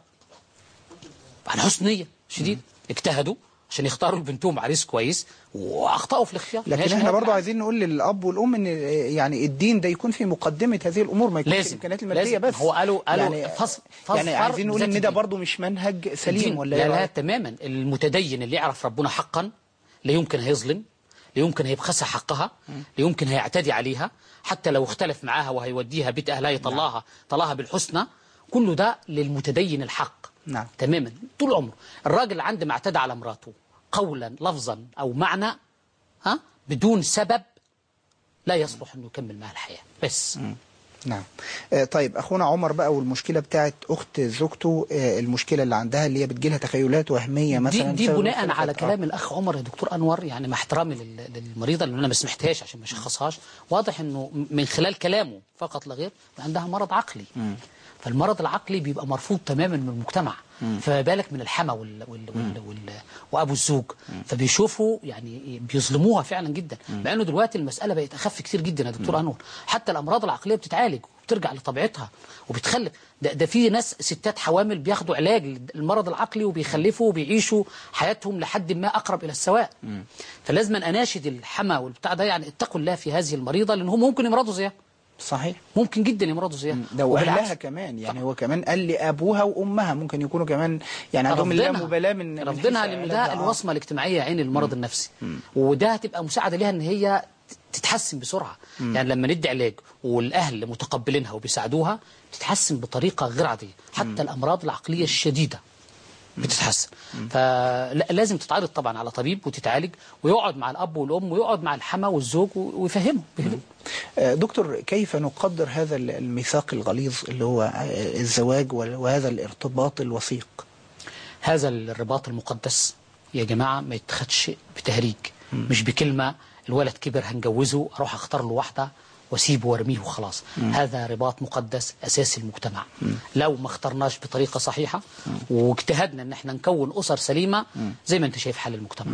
Speaker 3: عن حسن نية شديد اجتهدوا عشان يختاروا لبنتهم عريس كويس واخطاوا في الاختيار
Speaker 2: لكن
Speaker 3: ماشي،
Speaker 2: احنا
Speaker 3: هو
Speaker 2: برضو
Speaker 3: بالعكس.
Speaker 2: عايزين نقول للاب والام ان يعني الدين ده يكون في مقدمه هذه الامور ما يكونش
Speaker 3: لازم.
Speaker 2: الامكانيات الماديه
Speaker 3: لازم.
Speaker 2: بس
Speaker 3: هو قالوا- قالوا
Speaker 2: يعني
Speaker 3: فص- فص-
Speaker 2: يعني عايزين نقول
Speaker 3: بذات
Speaker 2: ان ده
Speaker 3: الدين.
Speaker 2: برضو مش منهج سليم
Speaker 3: الدين.
Speaker 2: ولا
Speaker 3: لا
Speaker 2: إيه
Speaker 3: لا
Speaker 2: رأيك؟
Speaker 3: تماما المتدين اللي يعرف ربنا حقا لا يمكن هيظلم لا يمكن هيبخسها حقها لا يمكن هيعتدي عليها حتى لو اختلف معاها وهيوديها بيت اهلها يطلعها طلعها بالحسنى كله ده للمتدين الحق
Speaker 2: نعم.
Speaker 3: تماما طول عمره الراجل عندما اعتدى على مراته قولا لفظا او معنى ها بدون سبب لا يصلح انه يكمل معها الحياه بس
Speaker 2: نعم آه، طيب اخونا عمر بقى والمشكله بتاعت اخت زوجته آه، المشكله اللي عندها اللي هي بتجيلها تخيلات وهميه
Speaker 3: دي,
Speaker 2: مثلا
Speaker 3: دي
Speaker 2: بسبب
Speaker 3: بناء
Speaker 2: الاختلافات.
Speaker 3: على
Speaker 2: آه.
Speaker 3: كلام الاخ عمر يا دكتور انور يعني مع احترامي لل- للمريضه اللي انا ما سمحتهاش عشان ما اشخصهاش واضح انه من خلال كلامه فقط لا غير عندها مرض عقلي فالمرض العقلي بيبقى مرفوض تماما من المجتمع فما بالك من الحما وال وال وال وال وابو الزوج فبيشوفوا يعني بيظلموها فعلا جدا مع انه دلوقتي المساله بقت اخف كتير جدا يا دكتور انور حتى الامراض العقليه بتتعالج وبترجع لطبيعتها وبتخلف ده, ده في ناس ستات حوامل بياخدوا علاج للمرض العقلي وبيخلفوا وبيعيشوا حياتهم لحد ما اقرب الى السواء فلازم اناشد الحما والبتاع ده يعني اتقوا الله في هذه المريضه لان هم ممكن يمرضوا زيها
Speaker 2: صحيح
Speaker 3: ممكن جدا يمرضوا زيها
Speaker 2: ده
Speaker 3: وبالعكس-
Speaker 2: واهلها كمان يعني هو كمان قال لابوها وامها ممكن يكونوا كمان يعني عندهم لا
Speaker 3: رفضنها.
Speaker 2: مبالاه من من
Speaker 3: رفضنها
Speaker 2: حيث
Speaker 3: لان
Speaker 2: علاجها.
Speaker 3: ده
Speaker 2: آه.
Speaker 3: الوصمه الاجتماعيه عين المرض النفسي وده هتبقى مساعده ليها ان هي تتحسن بسرعه يعني لما ندي علاج والاهل متقبلينها وبيساعدوها تتحسن بطريقه غير عاديه حتى الامراض العقليه الشديده بتتحسن فلازم تتعرض طبعا على طبيب وتتعالج ويقعد مع الاب والام ويقعد مع الحما والزوج ويفهمهم بهدوء
Speaker 2: آه، دكتور كيف نقدر هذا الميثاق الغليظ اللي هو آه، الزواج وهذا الارتباط الوثيق
Speaker 3: هذا الرباط المقدس يا جماعة ما يتخدش بتهريج مش بكلمة الولد كبر هنجوزه أروح أختار له واحدة واسيبه وارميه وخلاص هذا رباط مقدس أساسي المجتمع لو ما اخترناش بطريقة صحيحة واجتهدنا ان احنا نكون أسر سليمة زي ما انت شايف حال المجتمع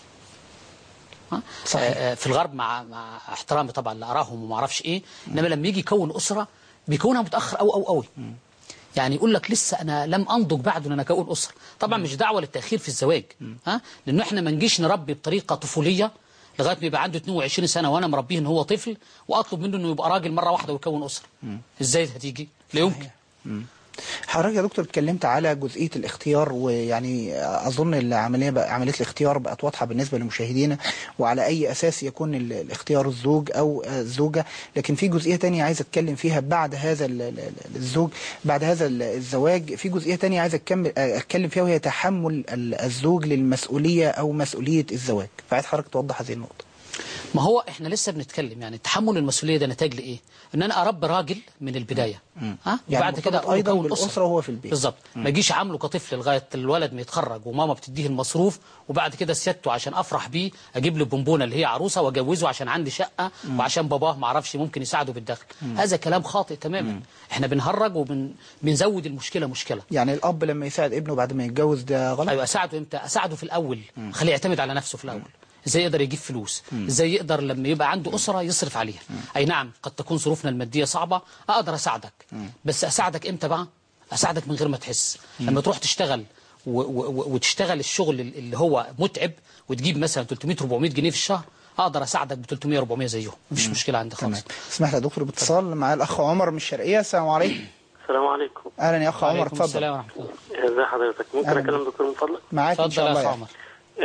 Speaker 3: ها؟
Speaker 2: صحيح.
Speaker 3: آه، آه، في الغرب مع مع احترامي طبعا لارائهم وما اعرفش ايه انما لما يجي يكون اسره بيكونها متاخر قوي قوي قوي يعني يقول لك لسه انا لم انضج بعد ان انا اكون اسره طبعا مش دعوه للتاخير في الزواج ها لانه احنا ما نجيش نربي بطريقه طفوليه لغايه ما يبقى عنده 22 سنه وانا مربيه ان هو طفل واطلب منه انه يبقى راجل مره واحده ويكون اسره ازاي هتيجي لا يمكن
Speaker 2: حضرتك يا دكتور اتكلمت على جزئيه الاختيار ويعني اظن العمليه بقى عمليه الاختيار بقت واضحه بالنسبه لمشاهدينا وعلى اي اساس يكون ال- الاختيار الزوج او الزوجه لكن في جزئيه تانية عايز اتكلم فيها بعد هذا ال- ال- ال- الزوج بعد هذا ال- الزواج في جزئيه تانية عايز أكمل اتكلم فيها وهي تحمل ال- الزوج للمسؤوليه او مسؤوليه الزواج فعايز حضرتك توضح هذه النقطه
Speaker 3: ما هو احنا لسه بنتكلم يعني تحمل المسؤوليه ده نتاج لايه؟ ان انا اربي راجل من البدايه ها
Speaker 2: يعني
Speaker 3: وبعد كده
Speaker 2: مرتبط
Speaker 3: أقول
Speaker 2: أيضاً
Speaker 3: كون
Speaker 2: بالأسرة
Speaker 3: أسرة.
Speaker 2: وهو في البيت.
Speaker 3: بالظبط ما اجيش عامله كطفل لغايه الولد ما يتخرج وماما بتديه المصروف وبعد كده سيادته عشان افرح بيه اجيب له بونبونه اللي هي عروسه واجوزه عشان عندي شقه وعشان باباه ما اعرفش ممكن يساعده بالدخل هذا كلام خاطئ تماما احنا بنهرج وبنزود المشكله مشكله
Speaker 2: يعني الاب لما يساعد ابنه بعد ما يتجوز ده غلط
Speaker 3: ايوه اساعده امتى اساعده في الاول خليه يعتمد على نفسه في الاول ازاي يقدر يجيب فلوس ازاي يقدر لما يبقى عنده اسره يصرف عليها اي نعم قد تكون ظروفنا الماديه صعبه اقدر اساعدك بس اساعدك امتى بقى اساعدك من غير ما تحس لما تروح تشتغل و و و وتشتغل الشغل اللي هو متعب وتجيب مثلا 300 400 جنيه في الشهر اقدر اساعدك ب 300 400 زيهم مفيش مشكله عندي
Speaker 2: تمام
Speaker 3: خالص
Speaker 2: اسمح لي يا دكتور باتصال مع الاخ عمر من الشرقيه السلام عليكم
Speaker 7: السلام عليكم
Speaker 2: اهلا يا اخ عمر
Speaker 3: وعليكم
Speaker 2: اتفضل
Speaker 3: السلام ورحمه الله
Speaker 7: ازي حضرتك ممكن
Speaker 2: أهلا.
Speaker 7: اكلم دكتور من فضلك
Speaker 2: معاك ان
Speaker 3: اتفضل
Speaker 2: شاء
Speaker 3: يا
Speaker 2: الله
Speaker 3: اخ
Speaker 2: يا
Speaker 3: عمر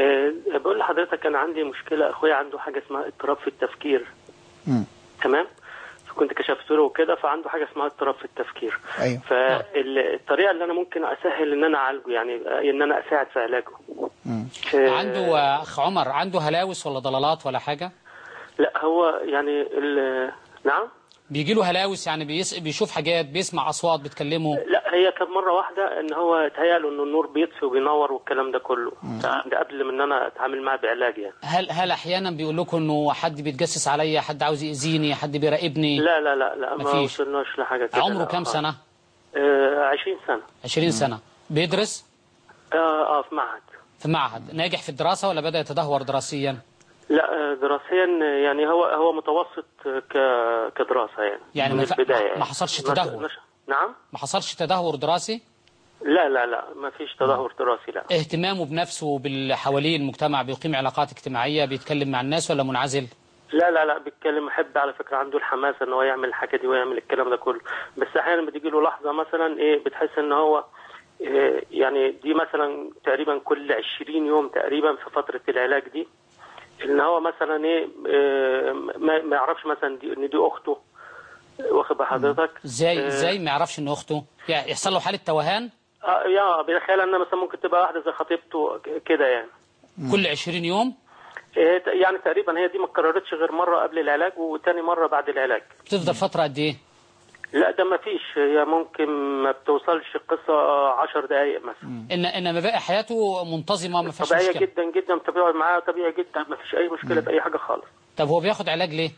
Speaker 7: أه بقول لحضرتك انا عندي مشكله اخويا عنده حاجه اسمها اضطراب في التفكير
Speaker 2: مم.
Speaker 7: تمام فكنت كشفت له وكده فعنده حاجه اسمها اضطراب في التفكير
Speaker 2: أيوه.
Speaker 7: فالطريقه اللي انا ممكن اسهل ان انا اعالجه يعني آه، ان انا اساعد في علاجه
Speaker 2: مم.
Speaker 7: آه،
Speaker 3: عنده آه، اخ عمر عنده هلاوس ولا ضلالات ولا حاجه
Speaker 7: لا هو يعني ال- نعم
Speaker 3: بيجي له هلاوس يعني بيس... بيشوف حاجات بيسمع اصوات بتكلمه
Speaker 7: لا هي كانت مره واحده ان هو اتهيأ له ان النور بيطفي وبينور والكلام ده كله ده قبل من ان انا اتعامل معاه بعلاج يعني
Speaker 3: هل هل احيانا بيقول لكم انه حد بيتجسس عليا حد عاوز يأذيني حد بيراقبني
Speaker 7: لا لا لا لا ما
Speaker 3: مفيش.
Speaker 7: وصلناش لحاجه كده
Speaker 3: عمره
Speaker 7: لا.
Speaker 3: كام سنه
Speaker 7: آه 20 سنه
Speaker 3: 20 سنه بيدرس
Speaker 7: اه اه في معهد
Speaker 3: في معهد ناجح في الدراسه ولا بدأ يتدهور دراسيا
Speaker 7: لا آه، دراسيا آه، يعني هو هو متوسط آه، ك كدراسه يعني
Speaker 3: يعني
Speaker 7: من
Speaker 3: ما ف-
Speaker 7: البدايه
Speaker 3: ما
Speaker 7: يعني.
Speaker 3: حصلش
Speaker 7: نش-
Speaker 3: تدهور.
Speaker 7: نش- نعم
Speaker 3: ما حصلش تدهور دراسي
Speaker 7: لا لا لا ما فيش تدهور دراسي لا
Speaker 3: اهتمامه بنفسه وبال حواليه المجتمع بيقيم علاقات اجتماعيه بيتكلم مع الناس ولا منعزل
Speaker 7: لا لا لا بيتكلم حب على فكره عنده الحماسه ان هو يعمل الحاجه دي ويعمل الكلام ده كله بس احيانا بتيجي له لحظه مثلا ايه بتحس ان هو إيه يعني دي مثلا تقريبا كل 20 يوم تقريبا في فتره العلاج دي ان هو مثلا ايه إيه، ما ما يعرفش مثلا دي ان دي اخته واخد بال حضرتك
Speaker 3: ازاي
Speaker 7: آه،
Speaker 3: ازاي ما يعرفش انه اخته يعني يحصل له حاله توهان
Speaker 7: اه يا بيتخيل ان مثلا ممكن تبقى واحده زي خطيبته ك- كده يعني
Speaker 3: كل 20 يوم
Speaker 7: إيه ت- يعني تقريبا هي دي ما اتكررتش غير مره قبل العلاج وتاني مره بعد العلاج
Speaker 3: بتفضل فتره قد ايه
Speaker 7: لا ده ما فيش هي ممكن ما بتوصلش القصه 10 دقائق مثلا
Speaker 3: ان انما باقي حياته منتظمه ما فيهاش
Speaker 7: طبيعيه
Speaker 3: مشكله
Speaker 7: جدا جدا بتقعد معاها طبيعي جدا ما فيش اي مشكله في اي حاجه خالص
Speaker 3: طب هو بياخد علاج ليه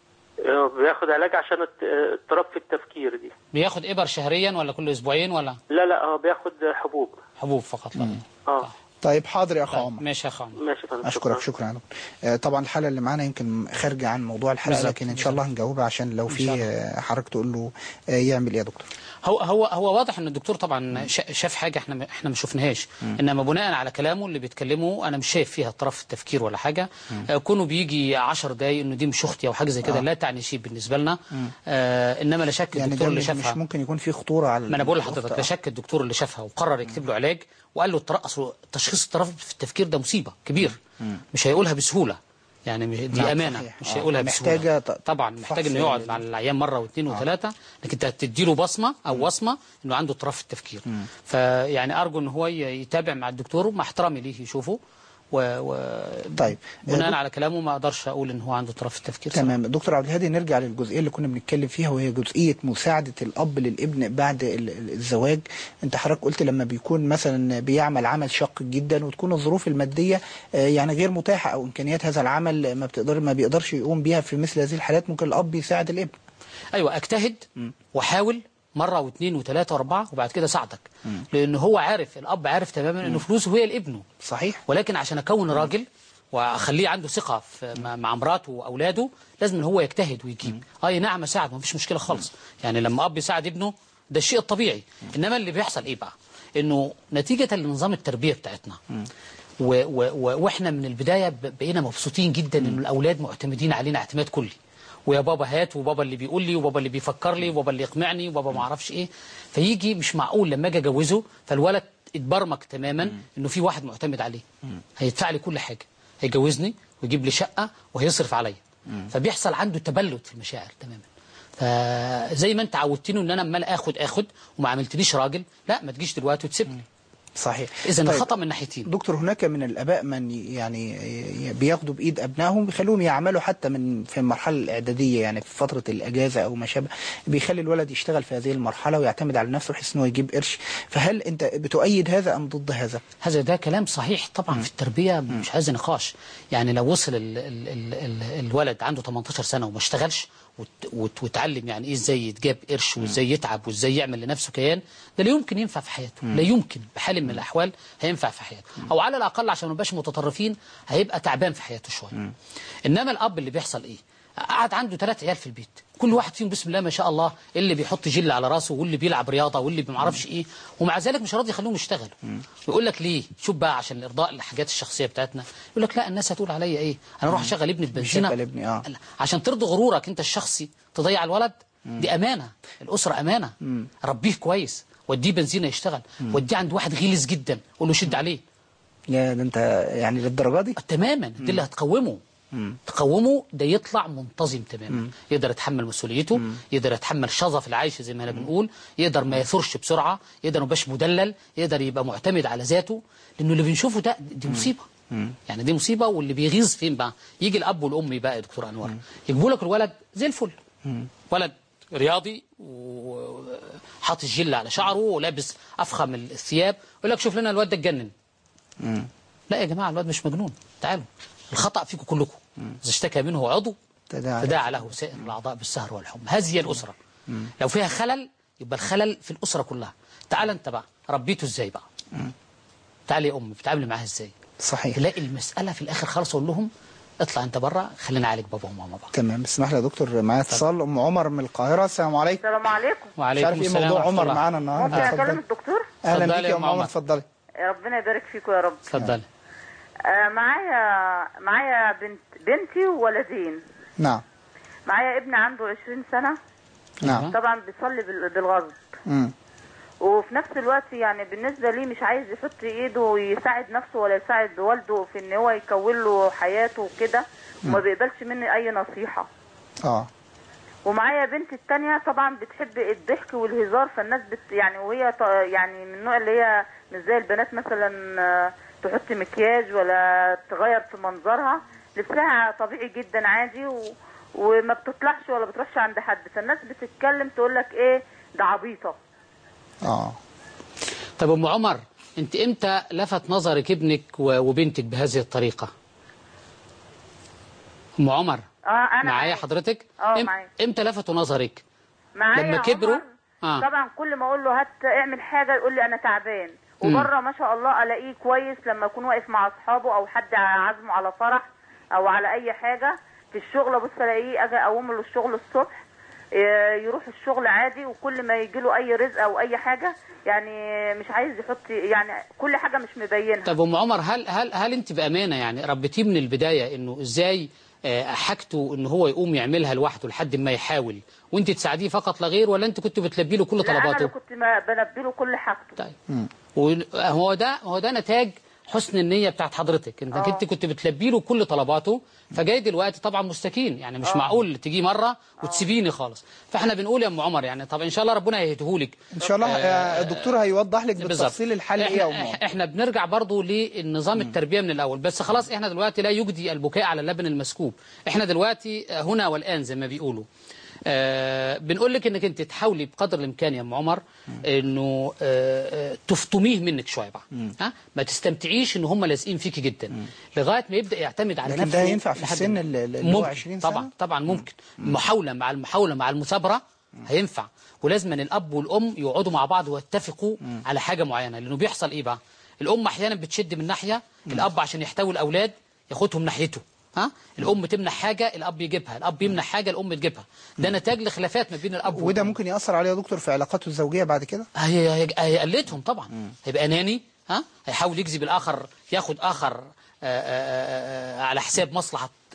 Speaker 7: آه، بياخد علاج عشان الت- آه، اضطراب في التفكير دي
Speaker 3: بياخد ابر شهريا ولا كل اسبوعين ولا
Speaker 7: لا لا هو بياخد حبوب
Speaker 3: حبوب فقط لا
Speaker 7: اه
Speaker 2: طيب حاضر يا اخ عمر
Speaker 3: ماشي يا اخ عمر
Speaker 7: ماشي يا فندم
Speaker 2: اشكرك شكرا يا دكتور آه، طبعا الحلقه اللي معانا يمكن خارجه عن موضوع الحلقه
Speaker 3: بالظبط،
Speaker 2: لكن ان شاء الله هنجاوبها عشان لو في
Speaker 3: شاء الله.
Speaker 2: آه، حضرتك تقول له آه، يعمل ايه يا دكتور
Speaker 3: هو هو هو واضح ان الدكتور طبعا شا- شاف حاجه احنا ما- احنا ما شفناهاش انما بناء على كلامه اللي بيتكلمه انا مش شايف فيها اضطراب في التفكير ولا حاجه آه، كونه بيجي 10 دقايق انه دي مش اختي او حاجه زي كده لا تعني شيء بالنسبه لنا آه انما لا شك
Speaker 2: يعني
Speaker 3: الدكتور
Speaker 2: ده
Speaker 3: اللي
Speaker 2: مش
Speaker 3: شافها
Speaker 2: مش ممكن يكون في خطوره على
Speaker 3: ما انا بقول
Speaker 2: الأخت،
Speaker 3: لحضرتك
Speaker 2: آه.
Speaker 3: لا شك الدكتور اللي شافها وقرر يكتب له علاج وقال له التر- اصل تشخيص اضطراب في التفكير ده مصيبه كبير مش هيقولها بسهوله يعني مش- دي
Speaker 2: نعم،
Speaker 3: امانه
Speaker 2: صحيح.
Speaker 3: مش
Speaker 2: آه،
Speaker 3: هيقولها
Speaker 2: محتاجة
Speaker 3: بسهوله
Speaker 2: ط-
Speaker 3: طبعا محتاج
Speaker 2: فحص
Speaker 3: انه يقعد
Speaker 2: ال-
Speaker 3: مع العيان مره واثنين وثلاثه لكن انت تدي له بصمه او وصمه انه عنده اضطراب في التفكير فيعني ارجو ان هو ي- يتابع مع الدكتور ومع احترامي ليه يشوفه و, و...
Speaker 2: طيب
Speaker 3: بناء
Speaker 2: آه،
Speaker 3: على كلامه ما اقدرش اقول ان هو عنده اضطراب في التفكير
Speaker 2: تمام دكتور عبد الهادي نرجع للجزئيه اللي كنا بنتكلم فيها وهي جزئيه مساعده الاب للابن بعد ال- ال- الزواج انت حضرتك قلت لما بيكون مثلا بيعمل عمل شاق جدا وتكون الظروف الماديه آه، يعني غير متاحه او امكانيات هذا العمل ما بتقدر ما بيقدرش يقوم بيها في مثل هذه الحالات ممكن الاب يساعد الابن
Speaker 3: ايوه اجتهد واحاول مره واثنين وثلاثه واربعه وبعد كده ساعدك لان هو عارف الاب عارف تماما انه فلوسه هي لابنه
Speaker 2: صحيح
Speaker 3: ولكن عشان اكون راجل واخليه عنده ثقه في مع- مع مراته واولاده لازم ان هو يجتهد ويجيب اي نعم اساعد ما فيش مشكله خالص يعني لما اب يساعد ابنه ده الشيء الطبيعي انما اللي بيحصل ايه بقى انه نتيجه لنظام التربيه بتاعتنا و و و واحنا من البدايه ب- بقينا مبسوطين جدا ان الاولاد معتمدين علينا اعتماد كلي ويا بابا هات وبابا اللي بيقول لي وبابا اللي بيفكر لي وبابا اللي يقنعني وبابا ما اعرفش ايه فيجي مش معقول لما اجي اجوزه فالولد اتبرمج تماما انه في واحد معتمد عليه هيدفع لي كل حاجه هيجوزني ويجيب لي شقه وهيصرف عليا فبيحصل عنده تبلد في المشاعر تماما فزي ما انت عودتني ان انا عمال اخد اخد وما عملتنيش راجل لا ما تجيش دلوقتي وتسيبني
Speaker 2: صحيح
Speaker 3: اذا
Speaker 2: طيب،
Speaker 3: الخطا من ناحيتين
Speaker 2: دكتور هناك من الاباء من يعني بياخدوا بايد ابنائهم بيخلوهم يعملوا حتى من في المرحله الاعداديه يعني في فتره الاجازه او ما شابه بيخلي الولد يشتغل في هذه المرحله ويعتمد على نفسه بحيث انه يجيب قرش فهل انت بتؤيد هذا ام ضد هذا؟
Speaker 3: هذا ده كلام صحيح طبعا في التربيه مش عايز نقاش يعني لو وصل ال ال ال ال الولد عنده 18 سنه وما اشتغلش وت- وت- وتعلم يعني ايه ازاي يتجاب قرش وازاي يتعب وازاي يعمل لنفسه كيان ده لا يمكن ينفع في حياته لا يمكن بحال من الاحوال هينفع في حياته او على الاقل عشان ما نبقاش متطرفين هيبقى تعبان في حياته شويه انما الاب اللي بيحصل ايه قعد عنده ثلاث عيال في البيت كل واحد فيهم بسم الله ما شاء الله اللي بيحط جل على راسه واللي بيلعب رياضه واللي ما اعرفش ايه ومع ذلك مش راضي يخليهم يشتغلوا ويقول لك ليه شوف بقى عشان ارضاء الحاجات الشخصيه بتاعتنا يقول لك لا الناس هتقول عليا ايه انا اروح اشغل ابني ببنزينه
Speaker 2: بيشغل ابني، آه.
Speaker 3: لا، عشان ترضي غرورك انت الشخصي تضيع الولد دي امانه الاسره امانه ربيه كويس وديه بنزينه يشتغل وديه عند واحد غلس جدا قول له شد عليه
Speaker 2: يا ده انت يعني للدرجه دي؟
Speaker 3: تماما دي اللي هتقومه تقومه ده يطلع منتظم تماما يقدر يتحمل مسؤوليته يقدر يتحمل شظف العيش زي ما احنا بنقول يقدر ما يثورش بسرعه يقدر ما يبقاش مدلل يقدر يبقى معتمد على ذاته لانه اللي بنشوفه ده دي مصيبه يعني دي مصيبه واللي بيغيظ فين بقى يجي الاب والام بقى يا دكتور انور يجيبوا لك الولد زي الفل ولد رياضي وحاطط الجل على شعره ولابس افخم الثياب يقول لك شوف لنا الواد ده اتجنن لا يا جماعه الواد مش مجنون تعالوا الخطا فيكم كلكم اذا اشتكى منه عضو
Speaker 2: تداعى
Speaker 3: تداعى له سائر الاعضاء بالسهر والحمى هذه هي الاسره لو فيها خلل يبقى الخلل في الاسره كلها تعال انت بقى ربيته ازاي بقى تعال يا امي بتعاملي معاها ازاي
Speaker 2: صحيح
Speaker 3: تلاقي المساله في الاخر خالص اقول لهم اطلع انت بره خلينا نعالج بابا وماما بقى
Speaker 2: تمام اسمح لي يا دكتور معايا اتصال ام عمر من القاهره السلام عليكم
Speaker 8: السلام عليكم
Speaker 2: مش عارف ايه موضوع عمر معانا النهارده
Speaker 8: ممكن اكلم
Speaker 2: اتفضلي
Speaker 8: الدكتور
Speaker 2: اهلا
Speaker 3: اتفضلي
Speaker 2: بيك
Speaker 3: يا
Speaker 2: يا ام
Speaker 3: أم
Speaker 2: عمر
Speaker 3: عمر.
Speaker 2: اتفضلي
Speaker 8: ربنا يبارك فيكم يا رب
Speaker 3: اتفضلي
Speaker 8: آه معايا معايا بنت بنتي وولدين
Speaker 2: نعم
Speaker 8: معايا ابن عنده 20 سنة
Speaker 2: نعم
Speaker 8: طبعا بيصلي بال- بالغصب
Speaker 2: مم.
Speaker 8: وفي نفس الوقت يعني بالنسبة لي مش عايز يحط ايده ويساعد نفسه ولا يساعد والده في ان هو يكون له حياته وكده وما بيقبلش مني اي نصيحة
Speaker 2: اه
Speaker 8: ومعايا بنتي التانية طبعا بتحب الضحك والهزار فالناس بت يعني وهي ط- يعني من النوع اللي هي مش زي البنات مثلا آه، تحط مكياج ولا تغير في منظرها لبسها طبيعي جدا عادي و... وما بتطلعش ولا بتروحش عند حد فالناس بتتكلم تقول لك ايه ده عبيطة
Speaker 2: اه
Speaker 3: طب ام عمر انت امتى لفت نظرك ابنك و- وبنتك بهذه الطريقه ام عمر
Speaker 8: اه انا
Speaker 3: معايا حضرتك
Speaker 8: اه
Speaker 3: إم-
Speaker 8: معايا.
Speaker 3: امتى لفتوا نظرك
Speaker 8: معايا
Speaker 3: لما كبروا؟
Speaker 8: عمر،
Speaker 3: آه.
Speaker 8: طبعا كل ما اقول له هات اعمل حاجه يقول لي انا تعبان وبره ما شاء الله الاقيه كويس لما يكون واقف مع اصحابه او حد عازمه على فرح او على اي حاجه في الشغل ابص الاقيه اجي اقوم له الشغل الصبح ي- يروح الشغل عادي وكل ما يجي له اي رزق او اي حاجه يعني مش عايز يحط يعني كل حاجه مش مبينها
Speaker 3: طب ام عمر هل هل هل انت بامانه يعني ربيتيه من البدايه انه ازاي آه، حاجته ان هو يقوم يعملها لوحده لحد ما يحاول وانت تساعديه فقط لا غير ولا انت كنت بتلبي له كل
Speaker 8: لا انا اللي
Speaker 3: طلباته
Speaker 8: كنت ما بنبي له كل حاجته
Speaker 3: طيب وهو ده هو ده نتاج حسن النية بتاعت حضرتك انك
Speaker 8: آه.
Speaker 3: انت كنت بتلبي له كل طلباته فجاي دلوقتي طبعا مستكين يعني مش معقول تيجي مرة وتسيبيني خالص فاحنا بنقول يا ام عمر يعني طب ان شاء الله ربنا هيهديهولك
Speaker 2: ان شاء الله آه، الدكتور هيوضح لك
Speaker 3: بالظبط.
Speaker 2: بالتفصيل الحل ايه يا ام
Speaker 3: احنا,
Speaker 2: عمر
Speaker 3: احنا بنرجع برضو للنظام التربيه من الاول بس خلاص احنا دلوقتي لا يجدي البكاء على اللبن المسكوب احنا دلوقتي هنا والان زي ما بيقولوا آه بنقول لك انك انت تحاولي بقدر الامكان يا ام عمر انه آه آه، تفطميه منك شويه بقى ها ما تستمتعيش ان هم لازقين فيكي جدا لغايه ما يبدا يعتمد على
Speaker 2: لكن
Speaker 3: نفسه
Speaker 2: ده ينفع في
Speaker 3: لحد
Speaker 2: السن
Speaker 3: ما-
Speaker 2: اللي- اللي هو
Speaker 3: ممكن
Speaker 2: 20 سنة؟
Speaker 3: طبعا طبعا ممكن محاوله مع المحاوله مع المثابره هينفع ولازم أن الاب والام يقعدوا مع بعض ويتفقوا على حاجه معينه لانه بيحصل ايه بقى الام احيانا بتشد من ناحيه الاب عشان يحتوي الاولاد ياخدهم ناحيته ها الام تمنع حاجه الاب يجيبها الاب يمنع حاجه الام تجيبها ده نتاج لخلافات ما بين الاب
Speaker 2: وده
Speaker 3: والأم.
Speaker 2: ممكن ياثر عليه يا دكتور في علاقاته الزوجيه بعد كده
Speaker 3: هي هي- هيقلدهم طبعا هيبقى اناني ها هيحاول يجذب الاخر ياخد اخر آآ آآ آآ على حساب مصلحه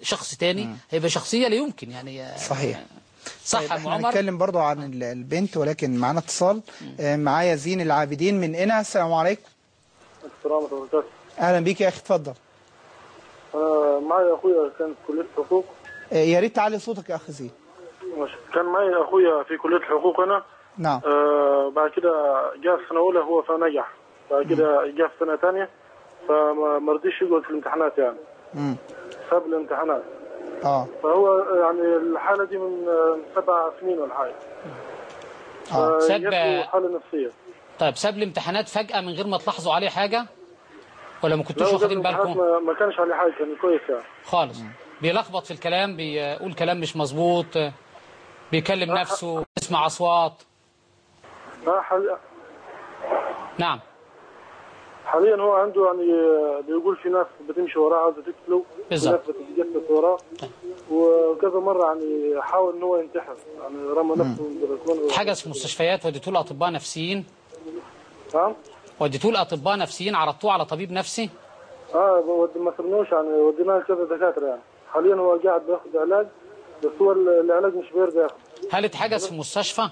Speaker 3: شخص تاني هيبقى شخصيه لا يمكن يعني آه،
Speaker 2: صحيح
Speaker 3: صح
Speaker 2: طيب
Speaker 3: يا ام
Speaker 2: احنا
Speaker 3: عمر
Speaker 2: هنتكلم برضو عن ال- البنت ولكن معانا اتصال آه، معايا زين العابدين من هنا السلام عليكم
Speaker 9: السلام عليكم ورحمة الله
Speaker 2: اهلا بيك يا اخي اتفضل
Speaker 9: أنا معي أخويا كان في كلية حقوق
Speaker 2: آه، يا ريت تعلي صوتك يا اخ زين
Speaker 9: ماشي. كان معي أخويا في كلية الحقوق أنا
Speaker 2: نعم
Speaker 9: آه بعد كده جاء في سنة أولى هو فنجح بعد كده جاء في سنة ثانية فما ما رضيش يقعد في الامتحانات يعني
Speaker 2: مم.
Speaker 9: ساب الامتحانات
Speaker 2: اه
Speaker 9: فهو يعني الحالة دي من آه، سبع سنين ولا حاجة
Speaker 2: اه
Speaker 9: آه،
Speaker 3: ساب-
Speaker 9: يبدو حالة نفسية
Speaker 3: طيب ساب الامتحانات فجاه من غير ما تلاحظوا عليه حاجه ولا ما كنتوش
Speaker 9: لو
Speaker 3: واخدين
Speaker 9: الامتحانات
Speaker 3: بالكم
Speaker 9: ما, ما كانش عليه حاجة كان كويس يعني
Speaker 3: خالص بيلخبط في الكلام بيقول كلام مش مظبوط بيكلم نفسه يسمع اصوات
Speaker 9: آه، حال-
Speaker 3: نعم
Speaker 9: حاليا هو عنده يعني آه، بيقول في ناس بتمشي وراه عاوزة تقتله في
Speaker 3: بالظبط.
Speaker 9: ناس بتتجسس وراه وكذا مرة يعني حاول ان هو ينتحر يعني رمى نفسه من البلكونة
Speaker 3: اتحجز في مستشفيات وديتوه لاطباء نفسيين
Speaker 9: نعم
Speaker 3: وديتوه لاطباء نفسيين عرضتوه على طبيب نفسي
Speaker 9: اه ود- ما صرناش يعني وديناه لكذا دكاترة يعني حاليا هو قاعد بياخد علاج بس هو ال- العلاج مش بيرضى ياخد
Speaker 3: هل اتحجز في مستشفى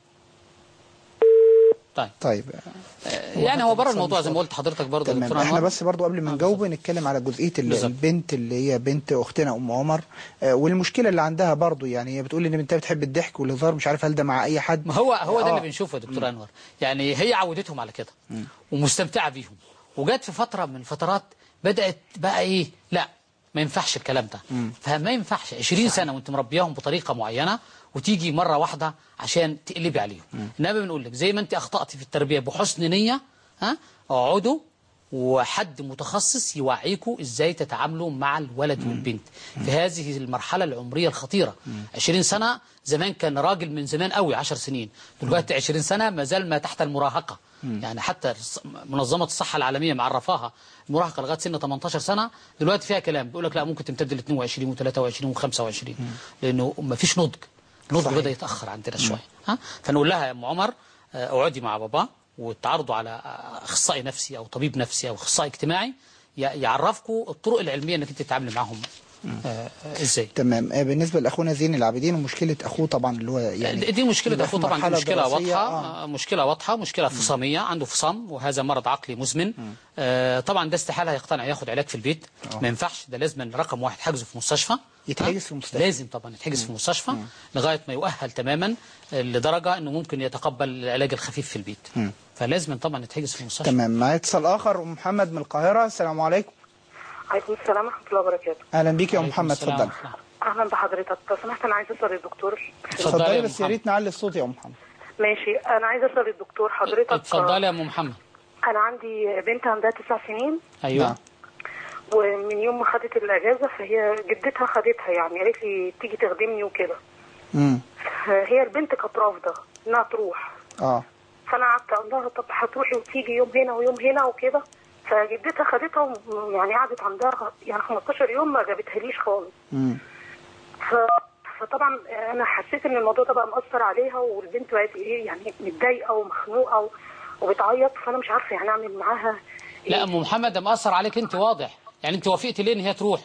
Speaker 3: طيب
Speaker 2: طيب
Speaker 3: يعني هو بره الموضوع زي ما قلت حضرتك برضه يا
Speaker 2: تمام
Speaker 3: دكتور
Speaker 2: احنا
Speaker 3: انور
Speaker 2: بس برضو قبل ما نجاوب نتكلم على جزئيه ال-
Speaker 3: بالظبط.
Speaker 2: البنت اللي هي بنت اختنا ام عمر آه، والمشكله اللي عندها برضو يعني هي بتقول ان بنتها بتحب الضحك والهزار مش عارف هل ده مع اي حد
Speaker 3: ما هو هو ده
Speaker 2: آه.
Speaker 3: اللي بنشوفه يا دكتور انور يعني هي عودتهم على كده ومستمتعه بيهم وجت في فتره من الفترات بدات بقى ايه لا ما ينفعش الكلام ده فما ينفعش 20 سنه وانت مربياهم بطريقه معينه وتيجي مره واحده عشان تقلبي عليهم انما بنقول لك زي ما انت اخطات في التربيه بحسن نيه ها اقعدوا وحد متخصص يوعيكم ازاي تتعاملوا مع الولد والبنت في هذه المرحله العمريه الخطيره 20 سنه زمان كان راجل من زمان قوي 10 سنين دلوقتي 20 سنه ما زال ما تحت المراهقه يعني حتى الص- منظمه الصحه العالميه معرفاها المراهقه لغايه سن 18 سنه دلوقتي فيها كلام بيقول لك لا ممكن تمتد ل 22 و23 و25 لانه ما فيش نضج النضج
Speaker 2: صحيح.
Speaker 3: بدا يتاخر عندنا شويه ها فنقول لها يا ام عمر آه، اقعدي مع بابا وتعرضوا على آه، اخصائي نفسي او طبيب نفسي او اخصائي اجتماعي ي- يعرفكم الطرق العلميه انك انت تتعاملي معاهم آه، آه، ازاي
Speaker 2: تمام آه، بالنسبه لاخونا زين العابدين ومشكله اخوه طبعا اللي هو يعني
Speaker 3: دي مشكلة
Speaker 2: يبقى
Speaker 3: أخوه
Speaker 2: في
Speaker 3: طبعا دي
Speaker 2: مرحلة
Speaker 3: مشكلة
Speaker 2: دراسية،
Speaker 3: واضحة
Speaker 2: آه.
Speaker 3: آه. مشكلة واضحة مشكلة فصامية عنده فصام وهذا مرض عقلي مزمن آه طبعا ده استحالة يقتنع ياخد علاج في البيت ما ينفعش ده لازم رقم واحد حجزه في مستشفى
Speaker 2: يتحجز
Speaker 3: ها؟
Speaker 2: في المستشفى.
Speaker 3: لازم طبعا يتحجز في المستشفى لغاية ما يؤهل تماما آه، لدرجة انه ممكن يتقبل العلاج الخفيف في البيت فلازم طبعا يتحجز في المستشفى
Speaker 2: تمام معايا اتصال اخر ام محمد من القاهره السلام عليكم
Speaker 10: عليكم السلام ورحمة الله وبركاته
Speaker 2: اهلا بيك يا ام
Speaker 3: عليكم
Speaker 2: محمد
Speaker 3: السلام
Speaker 2: اتفضلي
Speaker 3: ورحمة الله.
Speaker 10: أهلا بحضرتك لو سمحت أنا عايزة أسأل الدكتور
Speaker 2: اتفضلي
Speaker 3: يا
Speaker 2: بس يا
Speaker 3: محمد.
Speaker 2: ريت نعلي الصوت يا ام محمد
Speaker 10: ماشي أنا عايزة أسأل الدكتور حضرتك
Speaker 3: اتفضلي يا ام محمد
Speaker 10: أنا عندي بنت عندها تسع سنين
Speaker 3: ايوه
Speaker 2: نعم.
Speaker 10: ومن يوم ما خدت الأجازة فهي جدتها خدتها يعني قالت لي تيجي تخدمني وكده
Speaker 2: امم
Speaker 10: هي البنت كانت رافضة إنها تروح
Speaker 2: اه
Speaker 10: فأنا قعدت أقول لها طب هتروحي وتيجي يوم هنا ويوم هنا وكده فجدتها خدتها و- يعني قعدت عندها يعني 15 يوم ما جابتهاليش خالص
Speaker 2: امم
Speaker 10: ف... فطبعا انا حسيت ان الموضوع ده بقى مأثر عليها والبنت بقت ايه يعني متضايقه ومخنوقه و... وبتعيط فانا مش عارفه يعني اعمل معاها إيه.
Speaker 3: لا ام محمد ده مأثر عليك انت واضح يعني انت وافقتي ليه ان هي تروح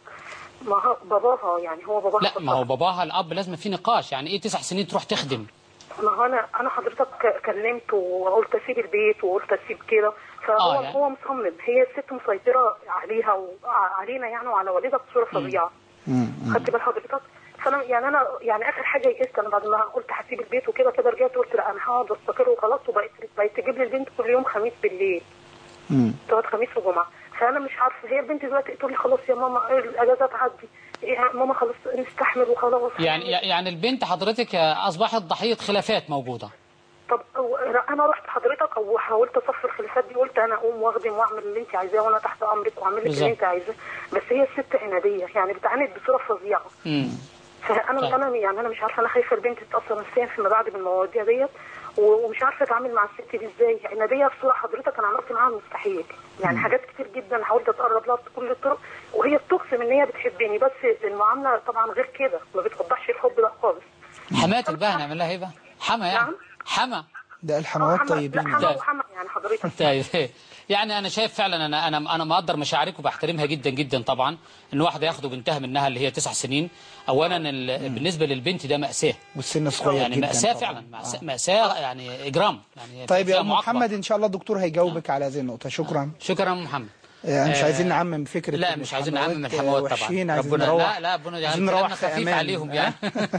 Speaker 10: ما هو باباها يعني هو باباها
Speaker 3: لا ما هو
Speaker 10: فكر.
Speaker 3: باباها الاب لازم في نقاش يعني ايه تسع سنين تروح تخدم
Speaker 10: ما هو انا انا حضرتك ك- كلمت وقلت اسيب البيت وقلت اسيب كده فهو
Speaker 3: آه، يعني.
Speaker 10: هو مصمم هي الست مسيطره عليها وعلينا يعني وعلى والدها بصوره فظيعه خدت بال حضرتك فانا يعني انا يعني اخر حاجه يئست انا بعد ما قلت هسيب البيت وكده كده رجعت قلت لا انا هقعد واستقر وخلاص وبقيت بقيت تجيب لي البنت كل يوم خميس بالليل
Speaker 2: امم
Speaker 10: تقعد خميس وجمعه فانا مش عارفه هي البنت دلوقتي تقول لي خلاص يا ماما الاجازه تعدي يا ماما خلاص نستحمل وخلاص
Speaker 3: يعني يعني البنت حضرتك اصبحت ضحيه خلافات موجوده
Speaker 10: طب أو- انا رحت حضرتك وحاولت اصفي الخلافات دي قلت انا اقوم واخدم واعمل اللي انت عايزاه وانا تحت امرك واعمل لك
Speaker 3: بالظبط.
Speaker 10: اللي انت عايزاه بس هي الست عناديه يعني بتعاند بصوره فظيعه
Speaker 3: امم
Speaker 10: فانا
Speaker 3: طيب.
Speaker 10: انا يعني انا مش عارفه انا خايفه البنت تتاثر نفسيا فيما بعد بالمواضيع ديت و- ومش عارفه اتعامل مع الست دي ازاي عناديه بصوره حضرتك انا عملت معاها المستحيل يعني حاجات كتير جدا حاولت اتقرب لها بكل الطرق وهي بتقسم ان هي بتحبني بس المعامله طبعا غير كده ما بتوضحش الحب ده خالص
Speaker 3: حماتك بقى هنعمل لها ايه بقى حما يعني
Speaker 10: نعم.
Speaker 3: حما
Speaker 2: ده الحموات
Speaker 10: حما- لا،
Speaker 2: طيبين
Speaker 10: حما
Speaker 3: ده.
Speaker 10: وحما يعني حضرتك
Speaker 3: طيب يعني انا شايف فعلا انا انا انا مقدر مشاعرك وبحترمها جدا جدا طبعا ان واحده ياخدوا بنتها منها اللي هي تسع سنين اولا ال- بالنسبه للبنت ده ماساه
Speaker 2: والسن صغير
Speaker 3: يعني
Speaker 2: جدا
Speaker 3: ماساه
Speaker 2: طبعاً.
Speaker 3: فعلا مأساة- ماساه يعني اجرام يعني
Speaker 2: طيب يا
Speaker 3: فيها
Speaker 2: أم
Speaker 3: معاقبة.
Speaker 2: محمد ان شاء الله الدكتور هيجاوبك على هذه النقطه شكرا
Speaker 3: شكرا يا أم محمد
Speaker 2: آه، مش
Speaker 3: آه،
Speaker 2: عايزين نعمم فكره
Speaker 3: لا
Speaker 2: إن
Speaker 3: مش عايزين
Speaker 2: الحموات،
Speaker 3: نعمم
Speaker 2: آه،
Speaker 3: الحموات طبعا
Speaker 2: وحشين عايزين
Speaker 3: ربنا
Speaker 2: نروح
Speaker 3: لا لا ربنا
Speaker 2: عايزين
Speaker 3: يعني
Speaker 2: نروح
Speaker 3: كلامنا
Speaker 2: في
Speaker 3: خفيف
Speaker 2: امان
Speaker 3: عليهم يعني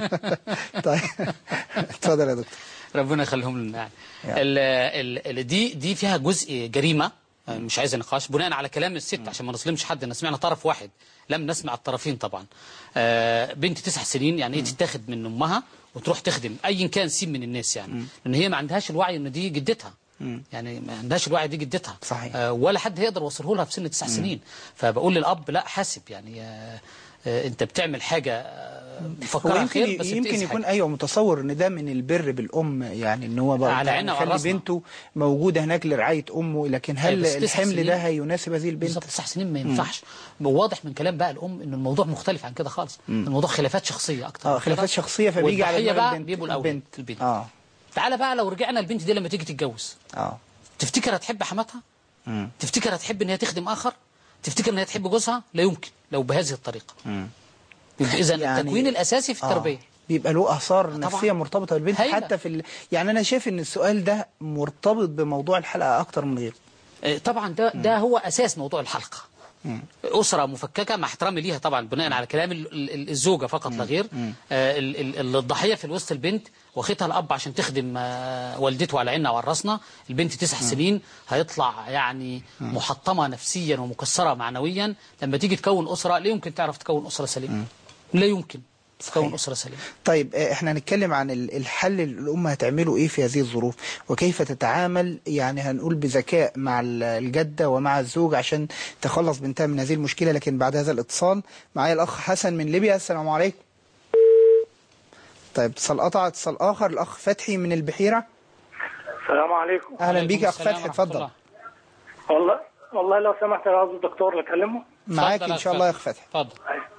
Speaker 2: طيب اتفضل يا دكتور
Speaker 3: ربنا يخليهم لنا يعني ال ال ال دي دي فيها جزء جريمه آه، مش عايز نقاش بناء على كلام الست عشان ما نظلمش حد احنا سمعنا طرف واحد لم نسمع الطرفين طبعا آه، بنت تسع سنين يعني ايه تتاخد من امها وتروح تخدم ايا كان سين من الناس يعني لان هي ما عندهاش الوعي ان دي جدتها يعني ما عندهاش الوعي دي جدتها
Speaker 2: صحيح.
Speaker 3: آه، ولا حد هيقدر يوصله لها في سن تسع سنين فبقول للاب لا حاسب يعني آه، آه، انت بتعمل حاجه آه،
Speaker 2: هو
Speaker 3: مفكرها
Speaker 2: يمكن
Speaker 3: خير بس
Speaker 2: يمكن
Speaker 3: بتأذي
Speaker 2: يكون
Speaker 3: حاجة.
Speaker 2: ايوه متصور ان ده من البر بالام يعني ان هو بقى
Speaker 3: على عيننا وعلى
Speaker 2: يخلي
Speaker 3: راسنا.
Speaker 2: بنته موجوده هناك لرعايه امه لكن هل
Speaker 3: أيوة، بس تسع
Speaker 2: الحمل
Speaker 3: سنين-
Speaker 2: ده هيناسب هذه البنت
Speaker 3: بالظبط تسع سنين ما ينفعش واضح من كلام بقى الام ان الموضوع مختلف عن كده خالص الموضوع خلافات شخصيه اكتر
Speaker 2: اه
Speaker 3: من
Speaker 2: خلافات
Speaker 3: كده.
Speaker 2: شخصيه فبيجي على
Speaker 3: والضحية
Speaker 2: دماغ
Speaker 3: بقى
Speaker 2: البنت
Speaker 3: بيبقوا الاول
Speaker 2: البنت
Speaker 3: البنت
Speaker 2: اه
Speaker 3: تعالى بقى لو رجعنا البنت دي لما تيجي تتجوز
Speaker 2: اه
Speaker 3: تفتكر هتحب حماتها
Speaker 2: مم.
Speaker 3: تفتكر هتحب ان هي تخدم اخر تفتكر ان هي تحب جوزها لا يمكن لو بهذه الطريقه اذا
Speaker 2: يعني-
Speaker 3: التكوين الاساسي في
Speaker 2: آه.
Speaker 3: التربيه
Speaker 2: بيبقى له اثار نفسيه مرتبطه بالبنت
Speaker 3: هايلة.
Speaker 2: حتى في ال... يعني انا شايف ان السؤال ده مرتبط بموضوع الحلقه اكتر من غيره
Speaker 3: آه، طبعا ده ده هو اساس موضوع الحلقه اسره مفككه مع احترامي ليها طبعا بناء على كلام ال- ال- الزوجه فقط لا غير آه، ال- ال- الضحيه في الوسط البنت واخدها الاب عشان تخدم آه، والدته على عيننا وعلى راسنا البنت تسع سنين هيطلع يعني محطمه نفسيا ومكسره معنويا لما تيجي تكون اسره لا يمكن تعرف تكون اسره سليمه لا يمكن تكون اسره سليمه
Speaker 2: طيب آه، احنا هنتكلم عن ال- الحل اللي الام هتعمله ايه في هذه الظروف وكيف تتعامل يعني هنقول بذكاء مع ال- الجده ومع الزوج عشان تخلص بنتها من هذه المشكله لكن بعد هذا الاتصال معايا الاخ حسن من ليبيا السلام عليكم طيب اتصال قطع اتصال اخر الاخ فتحي من البحيره
Speaker 9: السلام عليكم
Speaker 2: اهلا بيك يا اخ
Speaker 3: السلام
Speaker 2: فتحي
Speaker 3: ورحمة
Speaker 2: اتفضل
Speaker 3: الله.
Speaker 9: والله والله لو سمحت يا عاوز الدكتور اكلمه
Speaker 2: معاك
Speaker 3: اتفضل
Speaker 2: ان شاء الله يا اخ فتحي
Speaker 3: اتفضل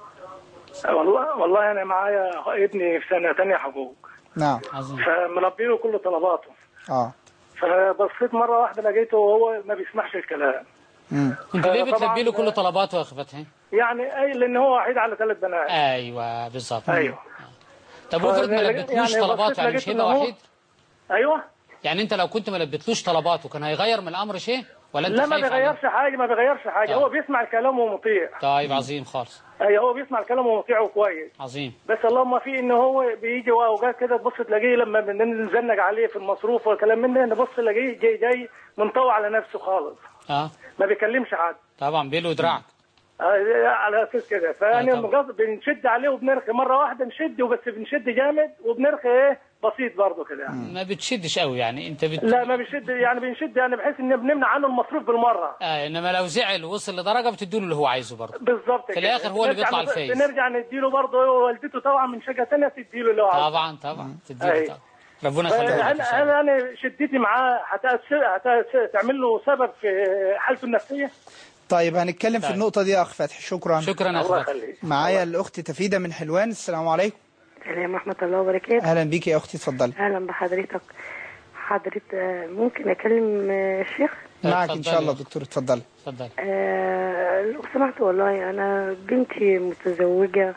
Speaker 9: والله والله انا معايا ابني في سنه ثانيه حقوق
Speaker 2: نعم
Speaker 3: عظيم
Speaker 9: فملبي له كل طلباته
Speaker 2: اه
Speaker 9: فبصيت مره واحده لقيته وهو ما بيسمعش الكلام
Speaker 2: امم
Speaker 3: انت ليه
Speaker 9: طبعاً-
Speaker 3: بتلبي له كل طلباته يا اخي فتحي
Speaker 9: يعني اي لان هو وحيد على ثلاث بنات
Speaker 3: ايوه بالظبط
Speaker 9: ايوه
Speaker 3: طب افرض ما
Speaker 9: يعني
Speaker 3: لبيتلوش
Speaker 9: بصيت
Speaker 3: طلباته يعني مش
Speaker 9: لقيت
Speaker 3: هيبقى
Speaker 9: إن هو-
Speaker 3: وحيد
Speaker 9: ايوه
Speaker 3: يعني انت لو كنت ما لبيتلوش طلباته كان هيغير من الامر شيء ولا انت
Speaker 9: لا ما
Speaker 3: خايف عليه؟
Speaker 9: بيغيرش حاجه ما بيغيرش حاجه
Speaker 3: طيب.
Speaker 9: هو بيسمع الكلام ومطيع
Speaker 3: طيب عظيم خالص
Speaker 9: ايوه هو بيسمع الكلام ومطيع وكويس
Speaker 3: عظيم
Speaker 9: بس اللهم في ان هو بيجي اوقات كده تبص تلاقيه لما بنزنق عليه في المصروف والكلام من ده نبص تلاقيه جاي جاي منطوي على نفسه خالص
Speaker 3: اه
Speaker 9: ما بيكلمش حد
Speaker 3: طبعا بيلو ودراعك
Speaker 9: آه، على اساس كده فيعني
Speaker 3: آه، طبعا.
Speaker 9: مجرد بنشد عليه وبنرخي مره واحده نشد وبس بنشد جامد وبنرخي ايه بسيط برضه كده يعني.
Speaker 3: ما بتشدش قوي يعني انت بت...
Speaker 9: لا ما بنشد يعني بنشد يعني بحيث ان بنمنع عنه المصروف بالمره
Speaker 3: آه انما لو زعل ووصل لدرجه بتديله اللي هو عايزه برضه
Speaker 9: بالظبط
Speaker 3: في
Speaker 9: كده.
Speaker 3: الآخر هو اللي
Speaker 9: بنرجع
Speaker 3: بيطلع
Speaker 9: نص-
Speaker 3: الفايز.
Speaker 9: بنرجع نديله برضه والدته طبعا من شقه ثانيه تديله اللي هو عايزه
Speaker 3: طبعا طبعا تديله
Speaker 9: أي.
Speaker 3: طبعا ربنا يخليك لك إن
Speaker 9: انا
Speaker 3: شاء الله.
Speaker 9: انا انا شدتي معاه هتأثر هتأثر تعمل له سبب في حالته النفسيه
Speaker 2: طيب هنتكلم في
Speaker 3: طيب.
Speaker 2: النقطه دي يا اخ فتحي شكرا
Speaker 3: شكرا يا
Speaker 9: الله
Speaker 3: اخوات
Speaker 9: يخليك
Speaker 2: معايا الاخت تفيده من حلوان السلام عليكم
Speaker 10: السلام ورحمة الله وبركاته
Speaker 2: اهلا بيك يا اختي اتفضلي
Speaker 10: أهلا بحضرتك حضرتك آه، ممكن أكلم آه، الشيخ
Speaker 2: معك ان
Speaker 3: اتفضلي
Speaker 2: شاء الله
Speaker 3: يا أخت.
Speaker 2: دكتور اتفضلي
Speaker 3: اتفضل
Speaker 10: آه، لو سمحت والله أنا بنتي متزوجة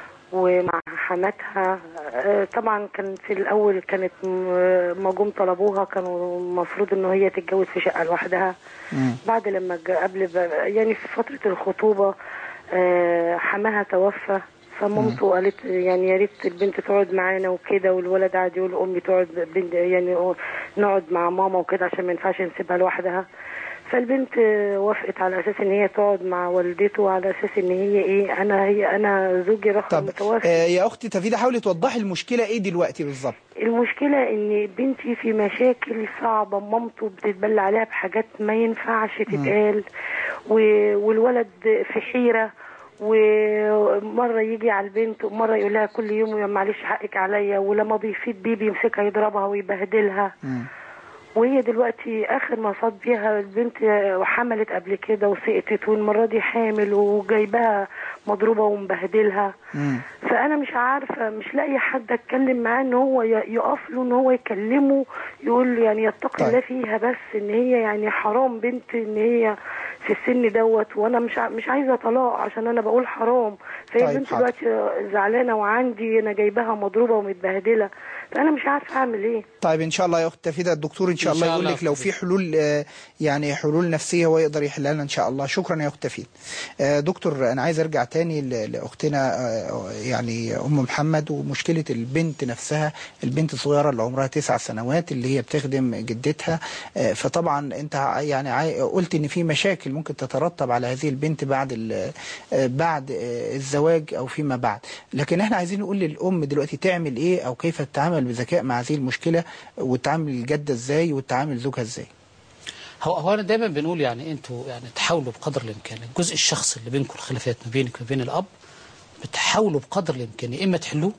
Speaker 10: ومع حماتها آه، طبعا كان في الأول كانت م- ما جم طلبوها كانوا المفروض إن هي تتجوز في شقة لوحدها بعد لما جا- قبل ب- يعني في فترة الخطوبة آه، حماها توفى فمامته قالت يعني يا ريت البنت تقعد معانا وكده والولد قاعد يقول امي تقعد بنت يعني نقعد مع ماما وكده عشان ما ينفعش نسيبها لوحدها فالبنت آه، وافقت على اساس ان هي تقعد مع والدته على اساس ان هي ايه انا هي انا زوجي رقم
Speaker 2: طب
Speaker 10: متوفى
Speaker 2: آه يا اختي تفيده حاولي توضحي المشكله ايه دلوقتي بالظبط
Speaker 10: المشكلة ان بنتي في مشاكل صعبة مامته بتتبلى عليها بحاجات ما ينفعش تتقال و- والولد في حيرة ومرة يجي على البنت ومرة يقول لها كل يوم يا معلش حقك عليا ولما بيفيد بيه بيمسكها يضربها ويبهدلها وهي دلوقتي اخر ما صاد بيها البنت وحملت قبل كده وسقطت والمره دي حامل وجايباها
Speaker 11: مضروبه ومبهدلها
Speaker 2: مم.
Speaker 11: فانا مش عارفه مش لاقي حد اتكلم معاه ان هو ي- يقف له ان هو يكلمه يقول له يعني يتقي
Speaker 2: طيب.
Speaker 11: الله فيها بس ان هي يعني حرام بنت ان هي في السن دوت وانا مش ع- مش عايزه طلاق عشان انا بقول حرام فهي
Speaker 2: طيب،
Speaker 11: البنت
Speaker 2: حاضر.
Speaker 11: دلوقتي زعلانه وعندي انا جايباها مضروبه ومتبهدله فانا مش عارفه اعمل ايه
Speaker 2: طيب ان شاء الله يا اخت تفيدة الدكتور ان شاء
Speaker 3: إن
Speaker 2: الله
Speaker 3: شاء
Speaker 2: يقول
Speaker 3: الله
Speaker 2: لك لو في حلول آه، يعني حلول نفسيه هو يقدر يحلها لنا ان شاء الله شكرا يا اخت تفيدة آه، دكتور انا عايز ارجع تاني ل- لاختنا آه، يعني ام محمد ومشكله البنت نفسها البنت الصغيره اللي عمرها تسع سنوات اللي هي بتخدم جدتها آه، فطبعا انت ع- يعني عاي- قلت ان في مشاكل ممكن تترتب على هذه البنت بعد ال- آه، بعد آه، الزواج او فيما بعد لكن احنا عايزين نقول للام دلوقتي تعمل ايه او كيف تتعامل بذكاء مع هذه المشكله وتعامل الجده ازاي وتعامل زوجها ازاي
Speaker 3: هو هو انا دايما بنقول يعني انتوا يعني تحاولوا بقدر الامكان الجزء الشخصي اللي بينكم الخلافات ما بينك وما بين الاب بتحاولوا بقدر الامكان يا اما تحلوه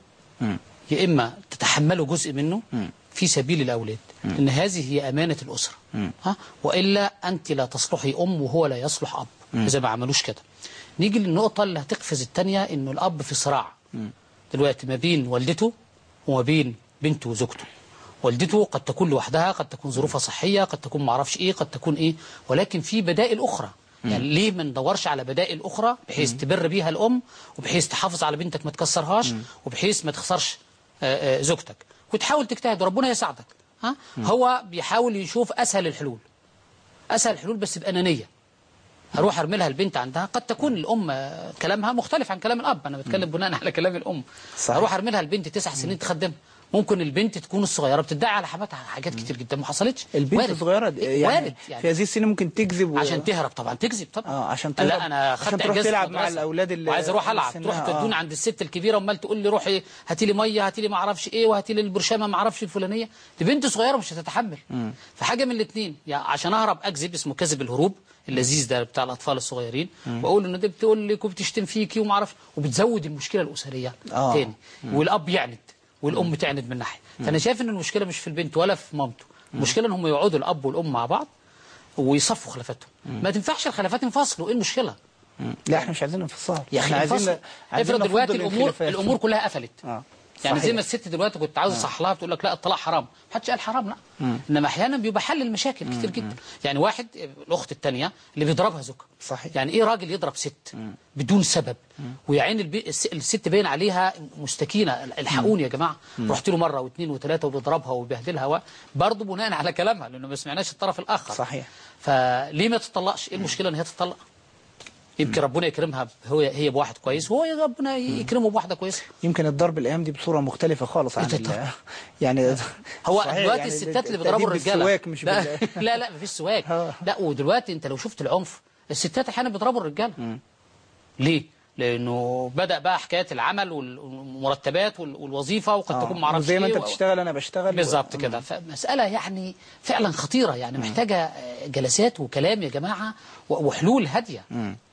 Speaker 3: يا اما تتحملوا جزء منه في سبيل الاولاد ان هذه هي امانه الاسره ها والا انت لا تصلحي ام وهو لا يصلح اب اذا ما عملوش كده نيجي للنقطه اللي هتقفز الثانيه انه الاب في صراع دلوقتي ما بين والدته وما بين بنته وزوجته والدته قد تكون لوحدها قد تكون ظروفها صحية قد تكون معرفش ايه قد تكون ايه ولكن في بدائل اخرى يعني ليه ما ندورش على بدائل اخرى بحيث تبر بيها الام وبحيث تحافظ على بنتك ما تكسرهاش وبحيث ما تخسرش آه، آه، زوجتك وتحاول تجتهد وربنا يساعدك ها هو بيحاول يشوف اسهل الحلول اسهل الحلول بس بانانيه هروح ارمي لها البنت عندها قد تكون الام آه، كلامها مختلف عن كلام الاب انا بتكلم بناء على كلام الام
Speaker 2: صحيح.
Speaker 3: هروح ارمي لها البنت تسع سنين تخدمها ممكن البنت تكون الصغيره بتدعي على حماتها حاجات كتير جدا ما حصلتش
Speaker 2: البنت
Speaker 3: وارد.
Speaker 2: الصغيره د-
Speaker 3: إيه،
Speaker 2: يعني,
Speaker 3: وارد يعني
Speaker 2: في هذه السن ممكن تكذب و...
Speaker 3: عشان تهرب طبعا تكذب طبعا
Speaker 2: اه عشان تهرب
Speaker 3: لا انا
Speaker 2: عشان
Speaker 3: خدت
Speaker 2: تروح
Speaker 3: اجازه
Speaker 2: تلعب مع
Speaker 3: مدرسة
Speaker 2: الاولاد اللي
Speaker 3: وعايز اروح العب
Speaker 2: سنها،
Speaker 3: تروح
Speaker 2: آه.
Speaker 3: تودوني عند الست الكبيره امال تقول لي روحي هاتي لي ميه هاتي لي ما اعرفش ايه وهاتي لي البرشامه ما اعرفش الفلانيه دي بنت صغيره مش هتتحمل فحاجه من الاثنين يعني عشان اهرب اكذب اسمه كذب الهروب اللذيذ ده بتاع الاطفال الصغيرين واقول ان دي بتقول لك وبتشتم فيكي وما اعرف وبتزود المشكله الاسريه
Speaker 2: آه.
Speaker 3: تاني والاب يعند والام تعند من ناحيه فانا شايف ان المشكله مش في البنت ولا في مامته المشكله ان هم يقعدوا الاب والام مع بعض ويصفوا خلافاتهم ما تنفعش الخلافات ينفصلوا ايه المشكله
Speaker 2: لا احنا مش عايزين انفصال
Speaker 3: يا
Speaker 2: احنا
Speaker 3: اخي
Speaker 2: عايزين
Speaker 3: عايزين
Speaker 2: عايزين
Speaker 3: افرض دلوقتي
Speaker 2: نفضل
Speaker 3: الامور
Speaker 2: الخلافات.
Speaker 3: الامور كلها قفلت
Speaker 2: اه
Speaker 3: يعني زي
Speaker 2: صحيح.
Speaker 3: ما الست دلوقتي كنت عاوز اصحح لها بتقول لك لا الطلاق حرام ما حدش قال حرام لا انما احيانا بيبقى حل المشاكل كتير جدا يعني واحد الاخت الثانيه اللي بيضربها زوجها
Speaker 2: صحيح.
Speaker 3: يعني ايه راجل يضرب ست بدون سبب ويا عين البي... الس- الست باين عليها مستكينه الحقوني يا جماعه رحت له مره واثنين وثلاثه وبيضربها وبيبهدلها و... برضه بناء على كلامها لانه ما سمعناش الطرف الاخر
Speaker 2: صحيح.
Speaker 3: فليه ما تطلقش ايه المشكله ان هي تطلق يمكن ربنا يكرمها هو هي بواحد كويس وهو ربنا يكرمه بواحده كويسه
Speaker 2: يمكن الضرب الايام دي بصوره مختلفه خالص عن
Speaker 3: إيه
Speaker 2: ال-
Speaker 3: ده
Speaker 2: يعني
Speaker 3: هو
Speaker 2: صحيح،
Speaker 3: دلوقتي
Speaker 2: يعني
Speaker 3: الستات اللي
Speaker 2: التأديب
Speaker 3: بيضربوا الرجاله
Speaker 2: بالسواك مش
Speaker 3: لا
Speaker 2: بال...
Speaker 3: لا لا مفيش سواك
Speaker 2: آه.
Speaker 3: لا ودلوقتي انت لو شفت العنف الستات احيانا بيضربوا الرجاله ليه؟ لانه بدا بقى حكايه العمل والمرتبات وال- والوظيفه وقد
Speaker 2: آه.
Speaker 3: تكون معرفش
Speaker 2: وزي ما
Speaker 3: إيه
Speaker 2: انت
Speaker 3: و-
Speaker 2: بتشتغل انا بشتغل
Speaker 3: بالظبط كده فمساله يعني فعلا خطيره يعني محتاجه جلسات وكلام يا جماعه و- وحلول هاديه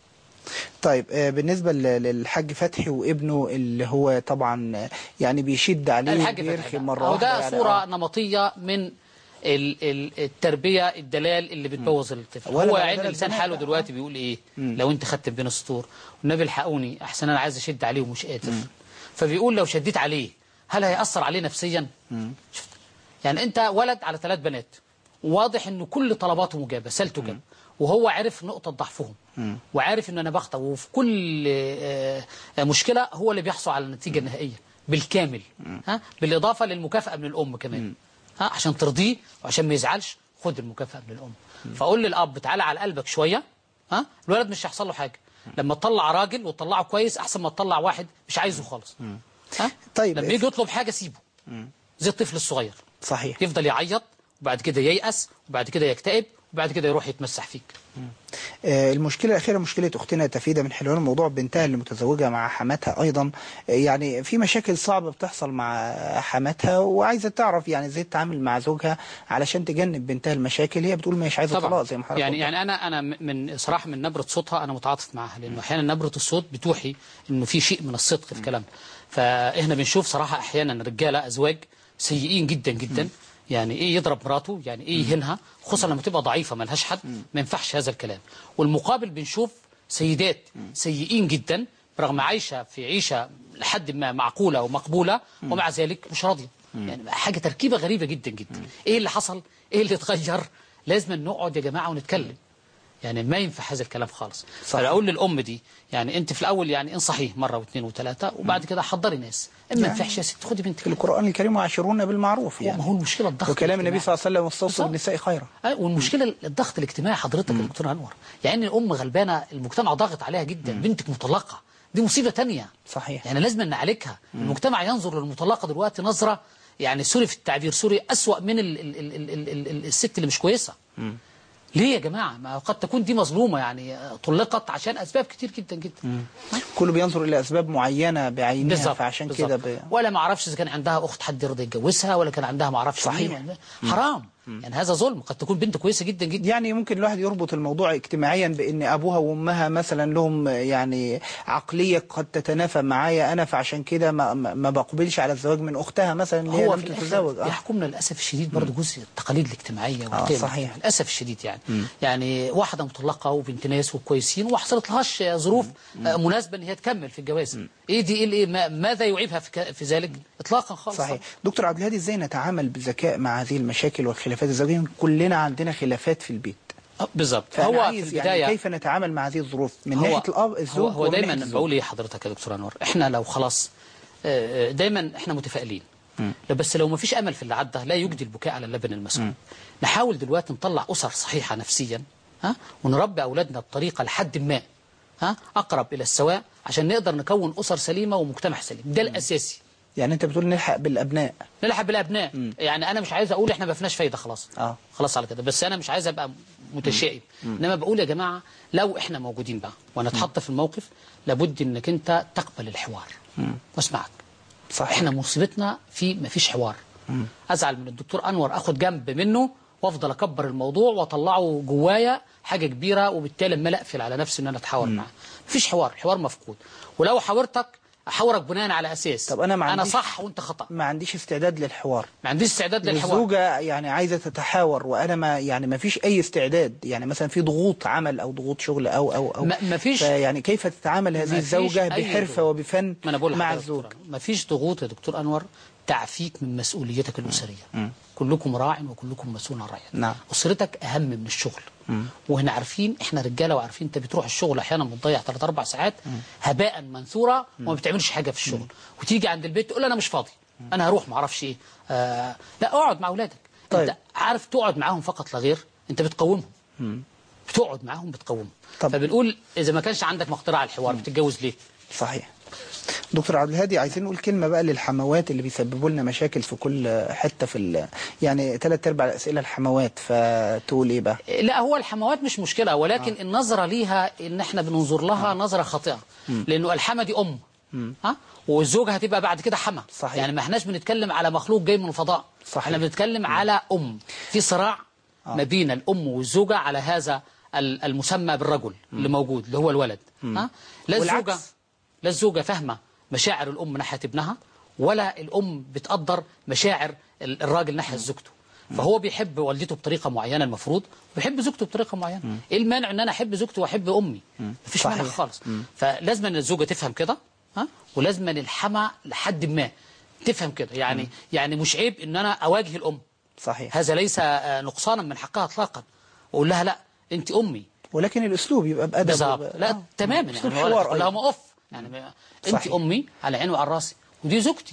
Speaker 2: طيب آه، بالنسبه ل- للحاج فتحي وابنه اللي هو طبعا آه، يعني بيشد عليه
Speaker 3: الحاج
Speaker 2: بيرخي
Speaker 3: فتحي
Speaker 2: مره
Speaker 3: أهو
Speaker 2: واحده
Speaker 3: ده
Speaker 2: يعني
Speaker 3: صورة
Speaker 2: آه.
Speaker 3: نمطية من ال- ال- التربية الدلال اللي بتبوظ الطفل
Speaker 2: ولا
Speaker 3: هو
Speaker 2: ولا
Speaker 3: عين
Speaker 2: ده
Speaker 3: لسان
Speaker 2: البنات
Speaker 3: حاله
Speaker 2: بقى.
Speaker 3: دلوقتي بيقول ايه لو انت خدت بين السطور والنبي الحقوني احسن انا عايز اشد عليه ومش قادر فبيقول لو شديت عليه هل هيأثر عليه نفسيا شفت يعني انت ولد على ثلاث بنات واضح انه كل طلباته مجابه سالته جاب وهو عرف نقطه ضعفهم وعارف ان انا بخطأ وفي كل آه، آه، مشكله هو اللي بيحصل على النتيجه النهائيه بالكامل ها بالاضافه للمكافاه من الام كمان ها عشان ترضيه وعشان ما يزعلش خد المكافاه من الام فاقول للاب تعالى على قلبك شويه ها الولد مش هيحصل له حاجه لما تطلع راجل وتطلعه كويس احسن ما تطلع واحد مش عايزه خالص ها
Speaker 2: طيب
Speaker 3: لما يجي يطلب حاجه سيبه زي الطفل الصغير
Speaker 2: صحيح
Speaker 3: يفضل يعيط وبعد كده ييأس وبعد كده يكتئب وبعد كده يروح يتمسح فيك
Speaker 2: آه، المشكلة الأخيرة مشكلة أختنا تفيدة من حلوان الموضوع بنتها اللي متزوجة مع حماتها أيضا آه، يعني في مشاكل صعبة بتحصل مع حماتها وعايزة تعرف يعني ازاي تتعامل مع زوجها علشان تجنب بنتها المشاكل هي بتقول مش عايزة طلاق زي ما حضرتك
Speaker 3: يعني
Speaker 2: قلت.
Speaker 3: يعني انا انا من صراحه من نبره صوتها انا متعاطف معاها لانه احيانا نبره الصوت بتوحي انه في شيء من الصدق في كلامها فاحنا بنشوف صراحه احيانا رجاله ازواج سيئين جدا جدا يعني ايه يضرب مراته يعني ايه يهينها خصوصا لما تبقى ضعيفه ما لهاش حد ما ينفعش هذا الكلام والمقابل بنشوف سيدات سيئين جدا برغم عايشه في عيشه لحد ما معقوله ومقبوله ومع ذلك مش راضيه يعني حاجه تركيبه غريبه جدا جدا ايه اللي حصل ايه اللي اتغير لازم نقعد يا جماعه ونتكلم يعني ما ينفع هذا الكلام خالص فانا اقول للام دي يعني انت في الاول يعني انصحيه مره واثنين وثلاثه وبعد كده حضري ناس اما ما
Speaker 2: يعني
Speaker 3: ينفعش يا ست خدي بنتك
Speaker 2: القرآن الكريم وعاشرون بالمعروف
Speaker 3: يعني هو المشكله الضغط
Speaker 2: وكلام النبي
Speaker 3: الاجتماعي.
Speaker 2: صلى الله عليه وسلم واستوصوا
Speaker 3: بالظبط.
Speaker 2: بالنساء خيرا
Speaker 3: آه، والمشكله الضغط الاجتماعي حضرتك يا دكتور انور يعني الام غلبانه المجتمع ضاغط عليها جدا بنتك مطلقه دي مصيبه تانية
Speaker 2: صحيح
Speaker 3: يعني لازم نعالجها المجتمع ينظر للمطلقه دلوقتي نظره يعني سوري في التعبير سوري اسوا من ال ال ال ال ال ال ال الست اللي مش كويسه ليه يا جماعه ما قد تكون دي مظلومه يعني آه، طلقت عشان اسباب كتير جدا جدا
Speaker 2: كله بينظر إلى أسباب معينة بعينها
Speaker 3: بالظبط
Speaker 2: فعشان
Speaker 3: بالظبط.
Speaker 2: كده ب...
Speaker 3: ولا ما اعرفش اذا كان عندها اخت حد يرضى يتجوزها ولا كان عندها ما اعرفش
Speaker 2: صحيح.
Speaker 3: مين ولا- حرام يعني هذا ظلم قد تكون بنت كويسه جدا جدا
Speaker 2: يعني ممكن الواحد يربط الموضوع اجتماعيا بان ابوها وامها مثلا لهم يعني عقليه قد تتنافى معايا انا فعشان كده ما, ما ما بقبلش على الزواج من اختها مثلا اللي هي
Speaker 3: هو
Speaker 2: لم
Speaker 3: في
Speaker 2: تتزوج
Speaker 3: الآخر يحكمنا للاسف الشديد برضه جزء التقاليد الاجتماعيه
Speaker 2: آه،
Speaker 3: والقيم
Speaker 2: صحيح.
Speaker 3: للاسف الشديد يعني يعني واحده مطلقه وبنت ناس وكويسين وما حصلت لهاش ظروف آه، مناسبه ان هي تكمل في الجواز ايه دي ايه اللي- ما- ماذا يعيبها في, ك- في ذلك اطلاقا خالص
Speaker 2: صحيح دكتور عبد الهادي ازاي نتعامل بذكاء مع هذه المشاكل والخلافات الزوجيه كلنا عندنا خلافات في البيت
Speaker 3: آه، بالظبط
Speaker 2: فأنا
Speaker 3: هو
Speaker 2: عايز
Speaker 3: في البدايه
Speaker 2: يعني كيف نتعامل مع هذه الظروف من
Speaker 3: هو-
Speaker 2: ناحيه الاب الزوج
Speaker 3: هو, هو
Speaker 2: ومن
Speaker 3: دايما
Speaker 2: ناحية الزوج.
Speaker 3: بقول ايه حضرتك يا دكتور انور احنا لو خلاص آه، آه، دايما احنا متفائلين لا بس لو ما فيش امل في اللي عدى لا يجدي البكاء على اللبن المسكوب نحاول دلوقتي نطلع اسر صحيحه نفسيا ها ونربي اولادنا بطريقه لحد ما ها اقرب الى السواء عشان نقدر نكون اسر سليمه ومجتمع سليم ده الاساسي
Speaker 2: يعني انت بتقول نلحق بالابناء
Speaker 3: نلحق بالابناء يعني انا مش عايز اقول احنا ما فيناش فايده خلاص
Speaker 2: اه
Speaker 3: خلاص على كده بس انا مش عايز ابقى متشائم انما بقول يا جماعه لو احنا موجودين بقى ونتحط في الموقف لابد انك انت تقبل الحوار واسمعك
Speaker 2: صح
Speaker 3: احنا مصيبتنا في ما فيش حوار ازعل من الدكتور انور اخد جنب منه وافضل اكبر الموضوع واطلعه جوايا حاجه كبيره وبالتالي اما اقفل على نفسي ان انا اتحاور معاه مفيش حوار حوار مفقود ولو حاورتك احاورك بناء على اساس
Speaker 2: طب انا ما
Speaker 3: انا
Speaker 2: عنديش
Speaker 3: صح وانت خطا
Speaker 2: ما عنديش استعداد للحوار
Speaker 3: ما عنديش استعداد للحوار
Speaker 2: الزوجة يعني عايزة تتحاور وأنا ما يعني ما فيش أي استعداد يعني مثلا في ضغوط عمل أو ضغوط شغل أو أو أو
Speaker 3: ما- ما فيش-
Speaker 2: يعني كيف تتعامل هذه
Speaker 3: ما فيش
Speaker 2: الزوجة
Speaker 3: أي
Speaker 2: بحرفة
Speaker 3: ضغوط.
Speaker 2: وبفن
Speaker 3: ما انا بقول
Speaker 2: مع
Speaker 3: لحضرتك
Speaker 2: الزوج
Speaker 3: دكتور أنور، ما فيش ضغوط يا دكتور انور تعفيك من مسؤوليتك الاسريه كلكم راع وكلكم مسؤول عن رعيته
Speaker 2: نعم.
Speaker 3: اسرتك اهم من الشغل وهنا عارفين احنا رجاله وعارفين انت بتروح الشغل احيانا بتضيع 3 4 ساعات هباء منثورا وما بتعملش حاجه في الشغل وتيجي عند البيت تقول انا مش فاضي انا هروح ما اعرفش ايه آه لا اقعد مع اولادك
Speaker 2: طيب.
Speaker 3: انت عارف تقعد معاهم فقط لا غير انت بتقومهم بتقعد معاهم بتقومهم
Speaker 2: طب.
Speaker 3: فبنقول اذا ما كانش عندك مقدره على الحوار بتتجوز ليه
Speaker 2: صحيح دكتور عبد الهادي عايزين نقول كلمة بقى للحموات اللي بيسببوا لنا مشاكل في كل حتة في ال... يعني ثلاث أرباع الأسئلة الحموات فتقول إيه بقى؟
Speaker 3: لا هو الحموات مش مشكلة ولكن آه. النظرة ليها ان احنا بننظر لها آه. نظرة خاطئة لانه الحما دي ام ها والزوجة هتبقى بعد كده حما
Speaker 2: صحيح.
Speaker 3: يعني ما احناش بنتكلم على مخلوق جاي من الفضاء
Speaker 2: صحيح.
Speaker 3: احنا بنتكلم على ام في صراع آه. ما بين الام والزوجة على هذا ال- المسمى بالرجل اللي موجود اللي هو الولد ها لا الزوجة
Speaker 2: والعكس.
Speaker 3: لا الزوجة فاهمة مشاعر الأم ناحية ابنها ولا الأم بتقدر مشاعر ال- الراجل ناحية زوجته فهو بيحب والدته بطريقة معينة المفروض ويحب زوجته بطريقة معينة ايه المانع ان انا احب زوجتي واحب امي مفيش
Speaker 2: صحيح.
Speaker 3: مانع خالص فلازم ان الزوجة تفهم كده ها ولازم ان الحما لحد ما تفهم كده يعني يعني مش عيب ان انا اواجه الام
Speaker 2: صحيح
Speaker 3: هذا ليس آه، نقصانا من حقها اطلاقا واقول لها لا انت امي
Speaker 2: ولكن الأسلوب يبقى بأدب
Speaker 3: بالظبط
Speaker 2: وب-
Speaker 3: لا
Speaker 2: آه.
Speaker 3: تماما
Speaker 2: أسلوب
Speaker 3: يعني
Speaker 2: حوار
Speaker 3: كلها
Speaker 2: أيضا.
Speaker 3: ما اوف يعني ما- انت
Speaker 2: صحيح.
Speaker 3: امي على عيني وعلى راسي ودي زوجتي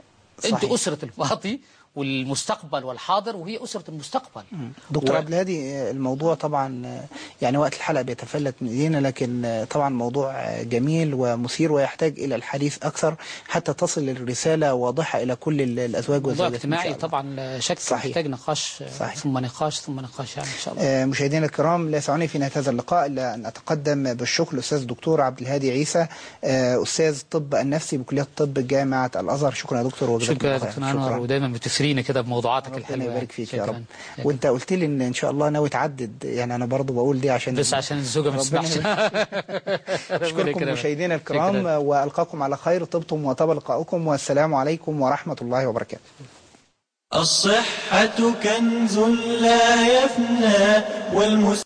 Speaker 3: انت
Speaker 2: صحيح.
Speaker 3: اسره الماضي والمستقبل والحاضر وهي اسره المستقبل
Speaker 2: دكتور
Speaker 3: و-
Speaker 2: عبد الهادي الموضوع طبعا يعني وقت الحلقة بيتفلت من ايدينا لكن طبعا موضوع جميل ومثير ويحتاج الى الحديث اكثر حتى تصل الرسالة واضحة الى كل الازواج
Speaker 3: موضوع
Speaker 2: والزوجات إن شاء
Speaker 3: اجتماعي
Speaker 2: الله.
Speaker 3: طبعا لا شك
Speaker 2: صحيح.
Speaker 3: محتاج نقاش
Speaker 2: صحيح.
Speaker 3: ثم نقاش ثم نقاش يعني ان شاء الله
Speaker 2: آه، مشاهدينا الكرام لا يسعني في نهاية هذا اللقاء إلا أن أتقدم بالشكر للأستاذ الدكتور عبد الهادي عيسى آه، أستاذ الطب النفسي بكلية الطب جامعة الأزهر شكرا يا دكتور وجزاكم
Speaker 3: شكرا يا
Speaker 2: الله
Speaker 3: دكتور
Speaker 2: خير.
Speaker 3: انور ودايما بتثريني كده بموضوعاتك
Speaker 2: ربنا
Speaker 3: الحلوه
Speaker 2: يبارك فيك يا
Speaker 3: شكراً.
Speaker 2: رب
Speaker 3: شكراً.
Speaker 2: وانت قلت لي ان ان شاء الله ناوي تعدد يعني انا برضو بقول دي عشان
Speaker 3: بس عشان الزوجه ما
Speaker 2: ربنا
Speaker 3: تسمعش
Speaker 2: يبارك
Speaker 3: ربنا
Speaker 2: اشكركم
Speaker 3: يكرمك.
Speaker 2: مشاهدينا الكرام
Speaker 3: شكراً.
Speaker 2: والقاكم على خير طبتم وطاب لقاؤكم والسلام عليكم ورحمه الله وبركاته
Speaker 12: الصحة كنز لا يفنى والمس